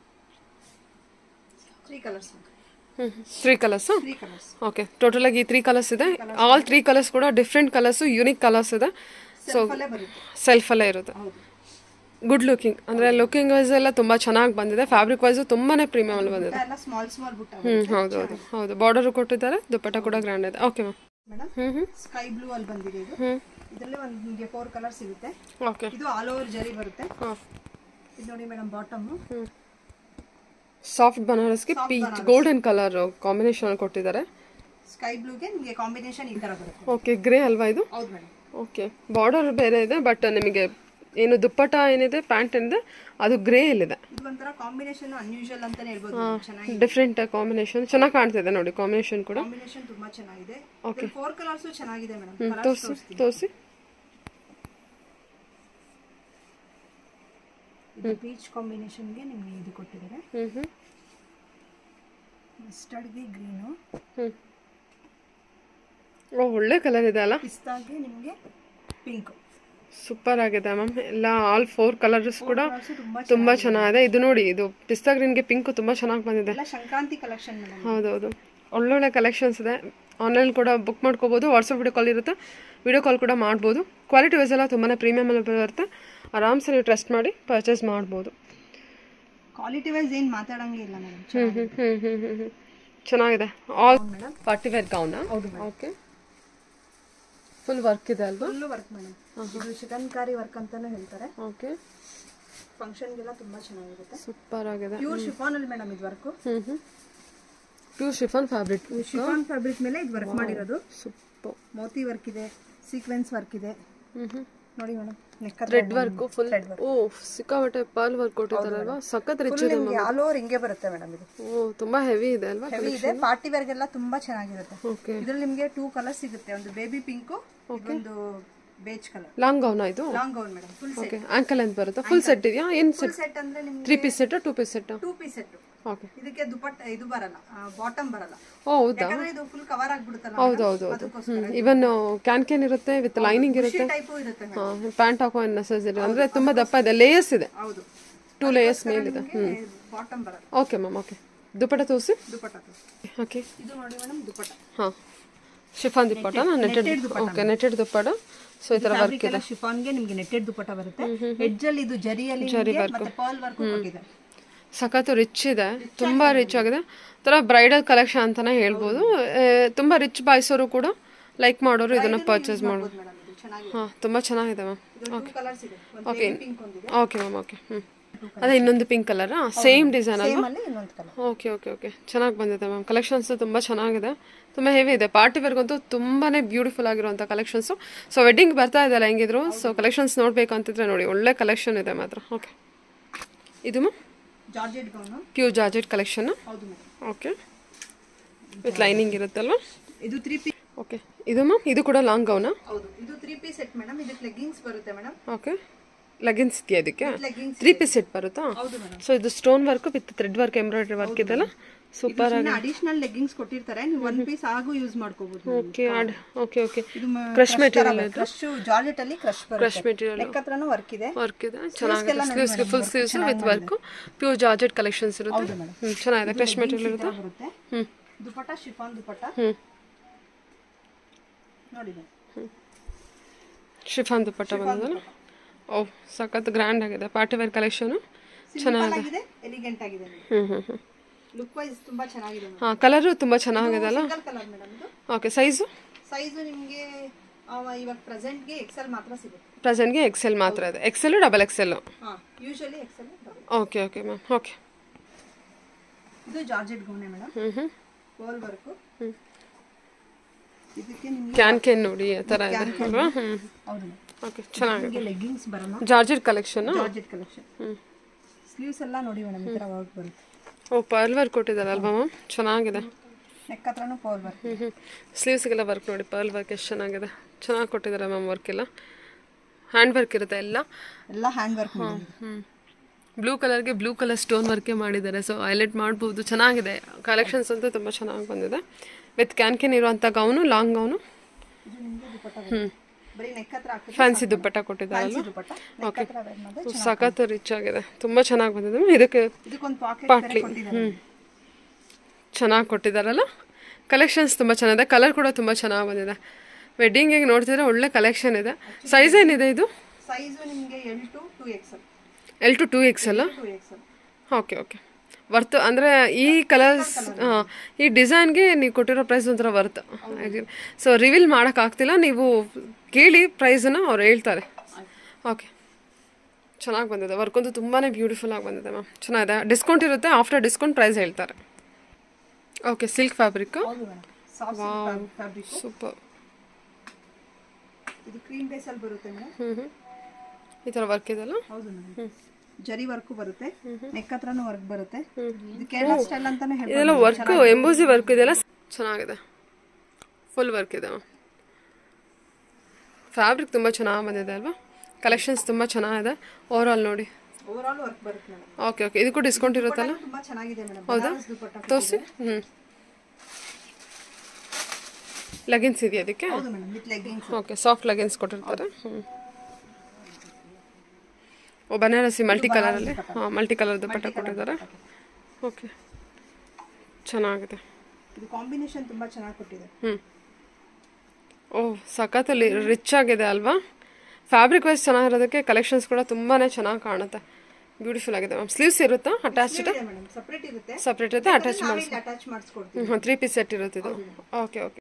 three colours ಹ್ಞೂ three colours three colours okay total ಆಗಿ ತ್ರೀ ಕಲರ್ಸ್ ಇದೆ ಆಲ್ ತ್ರೀ ಕಲರ್ಸ್ ಕೂಡ ಡಿಫ್ರೆಂಟ್ ಕಲರ್ಸು ಯೂನಿಕ್ ಕಲರ್ಸ್ ಇದೆ ಸೊ ಅಲ್ಲೇ ಬರುತ್ತೆ ಸೆಲ್ಫಲ್ಲೇ ಇರುತ್ತೆ ಹೌದು ಗುಡ್ ಲುಕಿಂಗ್ ಅಂದರೆ ಲುಕಿಂಗ್ ವೈಸ್ ಎಲ್ಲ ತುಂಬ ಚೆನ್ನಾಗಿ ಬಂದಿದೆ ಫ್ಯಾಬ್ರಿಕ್ ವೈಸು ತುಂಬಾ ಪ್ರೀಮಿಯಮ್ ಅಲ್ಲಿ ಬಂದಿದೆ ಎಲ್ಲ ಸ್ಮಾಲ್ ಸ್ಮಾಲ್ ಬುಟ್ಟ ಹ್ಞೂ ಹೌದು ಹೌದು ಹೌದು ಬಾರ್ಡರು ಕೊಟ್ಟಿದ್ದಾರೆ ದುಪ್ಪಟ್ಟ ಕೂಡ ಗ್ರ್ಯಾಂಡ್ ಇದೆ ಓಕೆ ಮ್ಯಾಮ್ ಮೇಡಮ್ ಹ್ಞೂ ಹ್ಞೂ ಸ್ಕೈ ಬ್ಲೂ ಅಲ್ಲಿ ಬಂದಿದೆ ಇದು ಹ್ಞೂ ಇದರಲ್ಲಿ ಒಂದು ನಿಮಗೆ ಫೋರ್ ಕಲರ್ಸ್ ಇರುತ್ತೆ ಓಕೆ ಇದು ಆಲ್ ಓವರ್ ಜರಿ ಬರುತ್ತೆ ಹಾಂ ಇದು ನೋಡಿ ಮೇಡಮ್ ಬಾಟಮ್ ಹ್ಞೂ ಸಾಫ್ಟ್ ಬನಾರಸ್ಗೆ ಪೀಚ್ ಗೋಲ್ಡನ್ ಕಲರ್ ಕಾಂಬಿನೇಷನ್ ಕೊಟ್ಟಿದ್ದಾರೆ ಸ್ಕೈ ಬ್ಲೂಗೆ ನಿಮಗೆ ಕಾಂಬಿನೇಷನ್ ಈ ತರ ಬರುತ್ತೆ ಓಕೆ ಗ್ರೇ ಅಲ್ವಾ ಇದು ಹೌದು ಮೇಡಮ್ ಓಕೆ ಬಾರ್ಡರ್ ಬೇರೆ ಇದೆ ಬಟ್ ನಿಮಗೆ ಏನು ದುಪ್ಪಟ್ಟ ಏನಿದೆ ಪ್ಯಾಂಟ್ ಏನಿದೆ ಅದು ಗ್ರೇ ಅಲ್ಲಿದೆ ಇದು ಒಂಥರ ಕಾಂಬಿನೇಷನ್ ಅನ್ಯೂಶುವಲ್ ಅಂತಾನೆ ಹೇಳ್ಬೋದು ಚೆನ್ನಾಗಿ ಡಿಫ್ರೆಂಟ್ ಕಾಂಬಿನೇಷನ್ ಚೆನ್ನಾಗಿ ಕಾಣ್ತಿದೆ ನೋಡಿ ಕಾಂಬಿನೇಷನ್ ಕೂಡ ಕಾಂಬಿನೇಷನ್ ತುಂಬಾ ಚೆನ್ನಾಗಿದೆ ಫೋರ್ ಕಲರ್ಸ್ ಚೆನ್ನಾಗಿದೆ ಮೇಡಮ್ ಕಲರ್ಸ್ ತೋರಿಸಿ ತೋರಿಸಿ ಇದು ಪೀಚ್ ಕಾಂಬಿನೇಷನ್ಗೆ ನಿಮಗೆ ಇದು ಕೊಟ್ಟಿದ್ದಾರೆ ಹ್ಞೂ ಹ್ಞೂ ಮಸ್ಟರ್ಡ್ಗೆ ಗ್ರೀನು ಹ್ಞೂ ಓ ಒಳ್ಳೆ ಕಲರ್ ಇದೆ ಅಲ್ಲ ಪಿಸ್ತಾಗೆ ನಿಮಗೆ ಪಿಂಕ್ ಸೂಪರ್ ಆಗಿದೆ ಮ್ಯಾಮ್ ಎಲ್ಲ ಆಲ್ ಫೋರ್ ಕಲರ್ಸ್ ಕೂಡ ತುಂಬಾ ತುಂಬ ಚೆನ್ನಾಗಿದೆ ಇದು ನೋಡಿ ಇದು ಪಿಸ್ತಾ ಗ್ರೀನ್ಗೆ ಪಿಂಕ್ ತುಂಬ ಚೆನ್ನಾಗಿ ಬಂದಿದೆ ಎಲ್ಲ ಸಂಕ್ರಾಂತಿ ಕಲೆಕ್ಷನ್ ಮೇಡಮ್ ಹೌದೌದು ಒಳ್ಳೊಳ್ಳೆ ಕಲೆಕ್ಷನ್ಸ್ ಇದೆ ಆನ್ಲೈನ್ ಕೂಡ ಬುಕ್ ಮಾಡ್ಕೋಬೋದು ವಾಟ್ಸಪ್ ವಿಡಿಯೋ ಕಾಲ್ ಇರುತ್ತೆ ವಿಡಿಯೋ ಕಾಲ್ ಕೂಡ ಮಾಡ್ಬೋದು ಕ್ವಾಲಿಟಿ ವೈಸ್ ಎಲ್ಲ ತುಂಬಾ ಪ್ರೀಮಿಯಮ್ ಎಲ್ಲ ಬರುತ್ತೆ ಆರಾಮ್ಸೆ ನೀವು ಟ್ರಸ್ಟ್ ಮಾಡಿ ಪರ್ಚೇಸ್ ಮಾಡ್ಬೋದು ಕ್ವಾಲಿಟಿ ವೈಸ್ ಏನು ಮಾತಾಡಂಗೆ ಇಲ್ಲ ಮೇಡಮ್ ಹ್ಞೂ ಹ್ಞೂ ಹ್ಞೂ ಹ್ಞೂ ಹ್ಞೂ ಹ್ಞೂ ಚೆನ್ನಾಗಿದೆ ಆಲ್ ಮೇಡಮ್ ಪಾರ್ಟಿ ವೇರ್ ಗೌನ ಹೌದು ಓಕೆ ಫುಲ್ ವರ್ಕ್ ಇದೆ ಅಲ್ವಾ ಫುಲ್ಲು ವರ್ಕ್ ಮೇಡಮ್ ಇದು ಚಿಕನ್ಕಾರಿ ವರ್ಕ್ ಅಂತಾನು ಹೇಳ್ತಾರೆ ಓಕೆ ಫಂಕ್ಷನ್ಗೆಲ್ಲ ತುಂಬಾ ಚೆನ್ನಾಗಿರುತ್ತೆ ಸೂಪರ್ ಆಗಿದೆ ಪ್ಯೂರ್ ಶಿಫಾನ್ ಅಲ್ಲಿ ಮೇಡಮ್ ಇದು ವರ್ಕ್ ಹ್ಞೂ ಹ್ಞೂ pure chiffon fabric chiffon fabric ಮೇಲೆ ಇದು ವರ್ಕ್ ಮಾಡಿರೋದು ಸೂಪರ್ ಮೋತಿ ವರ್ಕ್ ಇದೆ ಸೀಕ್ವೆನ್ಸ್ ವರ್ಕ್ ಇದೆ ಹ್ಞೂ ಹ್ಞೂ ನೋಡಿ madam neck red work full ಓ ಸಿಕ್ಕಾಪಟ್ಟೆ ಪರ್ಲ್ ವರ್ಕ್ ಕೊಟ್ಟಿದ್ದಾರಲ್ವಾ ಸಖತ್ ರಿಚ್ ಇದೆ ನಿಮಗೆ ಆಲ್ ಓವರ್ ಹಿಂಗೆ ಬರುತ್ತೆ ಮೇಡಮ್ ಇದು ಓ ತುಂಬಾ ಹೆವಿ ಇದೆ ಅಲ್ವಾ ಹೆವಿ ಇದೆ ಪಾರ್ಟಿ ವೇರ್ಗೆಲ್ಲ ತುಂಬಾ ಚೆನ್ನಾಗಿರುತ್ತೆ ಓಕೆ ಇದ್ರಲ್ಲಿ ನಿಮಗೆ ಟೂ ಕಲರ್ ಸಿಗುತ್ತೆ ಒಂದು ಬೇಬಿ ಪಿಂಕು ಒಂದು ಬೇಜ್ ಕಲರ್ ಲಾಂಗ್ ಗೌನ ಇದು long gown madam full okay ankle ಅಂತ ಬರುತ್ತಾ ಫುಲ್ ಸೆಟ್ ಇದೆಯಾ ಏನು ಫುಲ್ ಸೆಟ್ ಸೆಟ್ ಅಂದ್ರೆ ನಿಮ್ಗೆ three piece set two piece set two piece set okay ಇದಕ್ಕೆ ದುಪಟ್ಟ ಇದು ಬರಲ್ಲ ಬಾಟಮ್ ಬರಲ್ಲ ಓ ಹೌದಾ ಯಾಕಂದ್ರೆ ಇದು ಫುಲ್ ಕವರ್ ಆಗ್ಬಿಡುತ್ತಲ್ಲ ಹೌದು ಹೌದು ಹೌದು ಹ್ಮ್ ಇವನ್ ಕ್ಯಾನ್ ಕ್ಯಾನ್ ಇರುತ್ತೆ ವಿತ್ ಲೈನಿಂಗ್ ಇರುತ್ತೆ ಟೈಪು ಇರುತ್ತೆ madam. ಪ್ಯಾಂಟ್ ಹಾಕೋ ನೆಸಸರಿ ಅಂದ್ರೆ ತುಂಬಾ ದಪ್ಪ ಇದೆ ಲೇಯರ್ಸ್ ಇದೆ ಹೌದು ಟೂ ಲೇಯರ್ಸ್ ಮೇಲಿದೆ ಬಾಟಮ್ ಬರಲ್ಲ ಓಕೆ ಮ್ಯಾಮ್ ಓಕೆ ದುಪ್ಪಟ ತೋರಿಸಿ ದುಪಟ್ಟ ಓಕೆ ಇದು ನೋಡಿ ಮೇಡಮ್ ದುಪಟ್ಟ ಹಾಂ chiffon dupatta netted okay netted dupatta so ಈ ಥರ ವರ್ಕ್ ಫ್ಯಾಬ್ರಿಕ್ ಎಲ್ಲ ಶಿಫಾನ್ಗೆ ನಿಮ್ಗೆ ನೆಟ್ಟೆಡ್ ದುಪಟ್ಟ ಬರುತ್ತೆ ಎಡ್ಜ್ ಅಲ್ಲಿ ಇದು ಜರಿಯಲ್ಲಿ ನಿಮ್ಗೆ ಮತ್ತೆ ಪರ್ಲ್ ವರ್ಕ್ ಕೊಟ್ಟಿದ್ದಾರೆ ಸಖತ್ತು ರಿಚ್ ಇದೆ ತುಂಬಾ ರಿಚ್ ಆಗಿದೆ ಥರ ಬ್ರೈಡಲ್ ಕಲೆಕ್ಷನ್ ಅಂತಾನೆ ಹೇಳ್ಬೋದು ಆ, ತುಂಬಾ ರಿಚ್ ಬಾಯ್ಸರು ಕೂಡ ಲೈಕ್ ಮಾಡೋರು ಇದನ್ನ ಪರ್ಚೇಸ್ ಮಾಡ್ಬೋದು ಮೇಡಮ್ ಇದು ಚೆನ್ನಾಗಿದೆ ಹಾಂ ತುಂಬ ಚೆನ್ನಾಗಿದೆ ಮ್ಯಾಮ್ ಇದು ಟೂ ಕಲರ್ಸ್ ಇದೆ ಒಂದು ಪಿಂಕ್ ಒಂದಿದೆ ಓಕೆ ಮ್ಯಾಮ್ ಓಕೆ ಹ್ಞೂ ಅದೇ ಇನ್ನೊಂದು ಪಿಂಕ್ ಕಲರಾ ಸೇಮ್ ಡಿಸೈನ್ ಅಲ್ವಾ ಸೇಮ್ ಅಲ್ಲಿ ಇನ್ನೊಂದು ಕಲರ್ ಓಕೆ ಓಕೆ ಓಕೆ ಚೆನ್ನಾಗಿ ಬಂದಿದೆ ಮ್ಯಾಮ್ ಕಲೆಕ್ಷನ್ಸ್ ತುಂಬ ಚೆನ್ನಾಗಿದೆ ತುಂಬ ಹೆವಿ ಇದೆ ಪಾರ್ಟಿ ವೇರ್ಗಂತೂ ತುಂಬಾ ಬ್ಯೂಟಿಫುಲ್ ಆಗಿರುವಂಥ ಕಲೆಕ್ಷನ್ಸು ಸೊ ವೆಡ್ಡಿಂಗ್ ಬರ್ತಾ ಇದೆಯಲ್ಲ ಹೆಂಗಿದ್ರು ಸೊ ಕಲೆಕ್ಷನ್ಸ್ ನೋಡಬೇಕು ಅಂತಿದ್ರೆ ನೋಡಿ ಒಳ್ಳೆ ಕಲೆಕ್ಷನ್ ಇದೆ ಮಾತ್ರ ಓಕೆ ಇದು ma'am georgette gown pure georgette collection ಹೌದು ಮೇಡಮ್ ಓಕೆ ವಿತ್ ಲೈನಿಂಗ್ ಇರುತ್ತಲ್ವ ಇದು ತ್ರೀ ಪೀಸ್ ಓಕೆ ಇದು ಮ್ಯಾಮ್ ಇದು ಕೂಡ ಲಾಂಗ್ ಗೌನಾ ಹೌದು ಇದು ತ್ರೀ ಪೀಸ್ ಸೆಟ್ ಮೇಡಮ್ ಇದಕ್ಕೆ ಲೆಗ್ಗಿಂಗ್ಸ್ ಬರುತ್ತೆ ಮೇಡಮ್ ಓಕೆ ಲೆಗಿನ್ಸ್ ಇದೆಯಾ ಅದಕ್ಕೆ ಲೆಗ್ಗಿಂಗ್ಸ್ ತ್ರೀ ಪೀಸ್ ಸೆಟ್ ಬರುತ್ತಾ ಹೌದು ಮೇಡಮ್ ಸೊ ಇದು stone work with thread work embroidery work ಇದೆಲ್ಲ ಸೂಪರ್ ಅಡಿಷನಲ್ ಲೆಗ್ಗಿಂಗ್ಸ್ ಕೊಟ್ಟಿರ್ತಾರೆ ನೀವು ಒನ್ ಪೀಸ್ ಆಗು ಯೂಸ್ ಮಾಡ್ಕೋಬಹುದು ಓಕೆ ಓಕೆ ಓಕೆ ಇದು ಕ್ರಶ್ ಮೆಟೀರಿಯಲ್ ಕ್ರಶ್ ಜಾರ್ಜೆಟ್ ಅಲ್ಲಿ ಕ್ರಶ್ ಕ್ರಶ್ ಬರುತ್ತೆ ಮೆಟೀರಿಯಲ್ ನೆಕ್ ಹತ್ರನೂ ವರ್ಕ್ ಇದೆ ವರ್ಕ್ ಇದೆ ಚೆನ್ನಾಗಿದೆ ಸ್ಲೀವ್ಸ್ಗೆ full sleeves with work pure georgette collections ಇರುತ್ತೆ ಹ್ಮ್ ಚೆನ್ನಾಗಿದೆ ಕ್ರಶ್ ಮೆಟೀರಿಯಲ್ ಇರುತ್ತೆ ಬರುತ್ತೆ hmm dupatta chiffon dupatta hmm ನೋಡಿ ma'am. ಶಿಫಾನ್ ದುಪ್ಪಟ್ಟ ಬಂದದಲ್ಲ ಓ ಸಖತ್ ಗ್ರ್ಯಾಂಡ್ ಆಗಿದೆ ಪಾರ್ಟಿ ವೇರ್ ಕಲೆಕ್ಷನು Simple ಆಗಿದೆ ಎಲಿಗೆಂಟ್ ಆಗಿದೆ ಹ್ಮ್ ಹ್ಮ್ ಹ್ಮ್ ಲುಕ್ ವೈಸ್ ತುಂಬಾ ಚೆನ್ನಾಗಿದೆ ಹಾಂ ಕಲರು ತುಂಬ ಚೆನ್ನಾಗಿದೆ ಅಲ್ಲ ಸಿಂಗಲ್ ಕಲರ್ ಮೇಡಮ್ ಇದು ಓಕೆ ಸೈಜು ಸೈಜು ನಿಮಗೆ ಇವಾಗ ಪ್ರೆಸೆಂಟ್ಗೆ ಎಕ್ಸೆಲ್ ಮಾತ್ರ ಸಿಗುತ್ತೆ ಪ್ರೆಸೆಂಟ್ಗೆ ಎಕ್ಸೆಲ್ ಮಾತ್ರ ಇದೆ ಎಕ್ಸೆಲ್ ಡಬಲ್ ಎಕ್ಸೆಲ್ ಹಾಂ usually XL okay okay ma'am okay ಇದು ಜಾರ್ಜೆಟ್ ಗೌನೆ ಮೇಡಮ್ ಹ್ಞೂ ಹ್ಞೂ ಪೋಲ್ ವರ್ಕು ಇದಕ್ಕೆ ನಿಮಗೆ ಕ್ಯಾನ್ ಕ್ಯಾನ್ ನೋಡಿ ಆ ಥರ ಇದೆ ಅಲ್ವಾ ಹ್ಞೂ ಹೌದು ಓಕೆ ಚೆನ್ನಾಗಿದೆ ನಿಮಗೆ ಲೆಗ್ಗಿಂಗ್ಸ್ ಬರಲ್ಲ ಜಾರ್ಜೆಟ್ ಕಲೆಕ್ಷನ್ ಜಾರ್ಜೆಟ್ ಕಲೆಕ್ಷನ್ ಹ್ಞೂ ಸ್ಲೀವ್ಸ್ ಎಲ್ಲ ನೋಡಿ ಮೇಡಮ್ ಈ ಥರ ವರ್ಕ್ ಬರುತ್ತೆ ಓ ಪರ್ಲ್ ವರ್ಕ್ ಕೊಟ್ಟಿದ್ದಾರಲ್ವಾ ಮ್ಯಾಮ್ ಚೆನ್ನಾಗಿದೆ ನೆಕ್ ಹತ್ರನೂ ಪೋಲ್ ವರ್ಕ್ ಹ್ಞೂ ಹ್ಞೂ ಸ್ಲೀವ್ಸ್ಗೆಲ್ಲ ವರ್ಕ್ ನೋಡಿ ಪರ್ಲ್ ವರ್ಕ್ ಎಷ್ಟು ಚೆನ್ನಾಗಿದೆ ಚೆನ್ನಾಗಿ ಕೊಟ್ಟಿದ್ದಾರೆ ಮ್ಯಾಮ್ ವರ್ಕ್ ಎಲ್ಲ ಹ್ಯಾಂಡ್ ವರ್ಕ್ ಇರುತ್ತೆ ಎಲ್ಲ ಎಲ್ಲ ಹ್ಯಾಂಡ್ ವರ್ಕ್ ಹ್ಞೂ ಬ್ಲೂ ಕಲರ್ಗೆ ಬ್ಲೂ ಕಲರ್ ಸ್ಟೋನ್ ವರ್ಕೇ ಮಾಡಿದ್ದಾರೆ ಸೊ ಹೈಲೈಟ್ ಮಾಡ್ಬೋದು ಚೆನ್ನಾಗಿದೆ ಕಲೆಕ್ಷನ್ಸ್ ಅಂತೂ ತುಂಬ ಚೆನ್ನಾಗಿ ಬಂದಿದೆ ವಿತ್ ಕ್ಯಾನ್ ಕ್ಯಾನ್ ಇರುವಂಥ ಗೌನು ಲಾಂಗ್ ಗೌನು ಇದು ನಿಮಗೆ ದುಪಟ್ಟ ಬರುತ್ತೆ. ಬರೀ ನೆಕ್ ಹತ್ರ ಹಾಕಿದ್ರೆ ಫ್ಯಾನ್ಸಿ ದುಪ್ಪಟ್ಟ ಕೊಟ್ಟಿದ್ದಾರಲ್ವ ದುಪಟ್ಟ ನೆಕ್ ಹತ್ರ wear ಮಾಡಿದ್ರೆ ಸಖತ್ ರಿಚ್ ಆಗಿದೆ ತುಂಬ ಚೆನ್ನಾಗಿ ಬಂದಿದೆ ಇದಕ್ಕೆ ಇದಕ್ಕೊಂದು ಪಾಕೆಟ್ ಬೇರೆ ಕೊಟ್ಟಿದ್ದಾರೆ ಚೆನ್ನಾಗಿ ಕೊಟ್ಟಿದ್ದಾರಲ್ಲ ಕಲೆಕ್ಷನ್ಸ್ ತುಂಬ ಚೆನ್ನಾಗಿದೆ ಕಲರ್ ಕೂಡ ತುಂಬ ಚೆನ್ನಾಗಿ ಬಂದಿದೆ ವೆಡ್ಡಿಂಗಿಗೆ ನೋಡ್ತಿದ್ರೆ ಒಳ್ಳೆ ಕಲೆಕ್ಷನ್ ಇದೆ ಸೈಜ್ ಏನಿದೆ ಇದು ಸೈಜು ನಿಮಗೆ L to two XL L to two X ಅಲ್ಲ two XL okay okay worth ಅಂದರೆ ಈ ಕಲರ್ಸ್ ಹಾಂ ಈ ಡಿಸೈನ್ಗೆ ನೀವು ಕೊಟ್ಟಿರೋ ಪ್ರೈಸ್ ಒಂಥರ ವರ್ತ್ ಸೊ ರಿವೀಲ್ ಮಾಡೋಕ್ಕಾಗ್ತಿಲ್ಲ ನೀವು ಕೇಳಿ ಪ್ರೈಸನ್ನು ಅವ್ರು ಹೇಳ್ತಾರೆ ಓಕೆ ಚೆನ್ನಾಗಿ ಬಂದಿದೆ ವರ್ಕ್ ಅಂತೂ ತುಂಬಾ ಬ್ಯೂಟಿಫುಲ್ ಆಗಿ ಬಂದಿದೆ ಮ್ಯಾಮ್ ಚೆನ್ನಾಗಿದೆ ಡಿಸ್ಕೌಂಟ್ ಇರುತ್ತೆ ಆಫ್ಟರ್ ಡಿಸ್ಕೌಂಟ್ ಪ್ರೈಸ್ ಹೇಳ್ತಾರೆ ಓಕೆ ಸಿಲ್ಕ್ ಫ್ಯಾಬ್ರಿಕ್ ಹೌದು ಮೇಡಮ್ ಸಾಫ್ಟ್ ಫ್ಯಾಬ್ರಿಕ್ ಸೂಪರ್ ಇದು ಕ್ರೀಮ್ ಬೇಸ್ ಅಲ್ಲಿ ಬರುತ್ತೆ ಮೇಡಮ್ ಹ್ಞೂ ಹ್ಞೂ ಈ ಥರ ವರ್ಕ್ ಇದೆಲ್ಲ ಹೌದು ಮೇಡಮ್ ಜರಿ ವರ್ಕ್ ಬರುತ್ತೆ ನೆಕ್ ಹತ್ರನೂ ವರ್ಕ್ ಬರುತ್ತೆ ಇದು ಕೇರಳ ಸ್ಟೈಲ್ ಅಂತಾನೆ ಹೇಳ್ಬೋದು ಇದೆಲ್ಲ ವರ್ಕ್ ಎಂಬೋಸಿ ವರ್ಕ್ ಇದೆಲ್ಲ ಚೆನ್ನಾಗಿದೆ ಫುಲ್ ವರ್ಕ್ ಇದೆ ಫ್ಯಾಬ್ರಿಕ್ ತುಂಬ ಚೆನ್ನಾಗಿ ಬಂದಿದೆ ಅಲ್ವಾ ಕಲೆಕ್ಷನ್ಸ್ ತುಂಬ ಚೆನ್ನಾಗಿದೆ ಓವರಾಲ್ ನೋಡಿ ಓವರ್ ಆಲ್ ವರ್ಕ್ ಬರುತ್ತೆ ಮೇಡಮ್ ಓಕೆ ಓಕೆ ಇದಕ್ಕೂ ಡಿಸ್ಕೌಂಟ್ ಇರುತ್ತಲ್ಲ ತುಂಬಾ ಚೆನ್ನಾಗಿದೆ ಮೇಡಮ್ ಹೌದಾ ಬನಾರಸ್ ದುಪಟ್ಟ ತೋರಿಸಿ ಹ್ಞೂ ಲೆಗಿನ್ಸ್ ಇದೆಯಾ ಅದಕ್ಕೆ ಹೌದು madam with leggings okay soft leggings ಕೊಟ್ಟಿರ್ತಾರೆ ಹ್ಞೂ ಓ ಬನಾರಸಿ ಮಲ್ಟಿ ಕಲರಲ್ಲಿ ಹಾಂ ಮಲ್ಟಿ ಕಲರ್ ದುಪಟ್ಟ ಕೊಟ್ಟಿದ್ದಾರೆ ಓಕೆ ಚೆನ್ನಾಗಿದೆ ಇದು ಕಾಂಬಿನೇಷನ್ ತುಂಬಾ ಚೆನ್ನಾಗಿ ಕೊಟ್ಟಿದೆ ಹ್ಞೂ ಓ ಸಖತ್ತಲ್ಲಿ ರಿಚ್ ಆಗಿದೆ ಅಲ್ವಾ ಫ್ಯಾಬ್ರಿಕ್ ವೈಸ್ ಚೆನ್ನಾಗಿರೋದಕ್ಕೆ ಕಲೆಕ್ಷನ್ಸ್ ಕೂಡ ತುಂಬಾ ಚೆನ್ನಾಗಿ ಕಾಣುತ್ತೆ ಬ್ಯೂಟಿಫುಲ್ ಆಗಿದೆ ಮ್ಯಾಮ್ ಸ್ಲೀವ್ಸ್ ಇರುತ್ತಾ ಅಟ್ಯಾಚ್ಡ್ ಇದೆ ಮೇಡಮ್ ಸಪ್ರೇಟ್ ಇರುತ್ತೆ ಸಪ್ರೇಟ್ ಇರುತ್ತೆ ಅಟ್ಯಾಚ್ ನಾವೇ ಅಟ್ಯಾಚ್ ಮಾಡಿಸ್ಕೊಡ್ತೀವಿ ಹ್ಞೂ ತ್ರೀ ಪೀಸ್ ಸೆಟ್ ಇರುತ್ತೆ ಇದು ಓಕೆ ಓಕೆ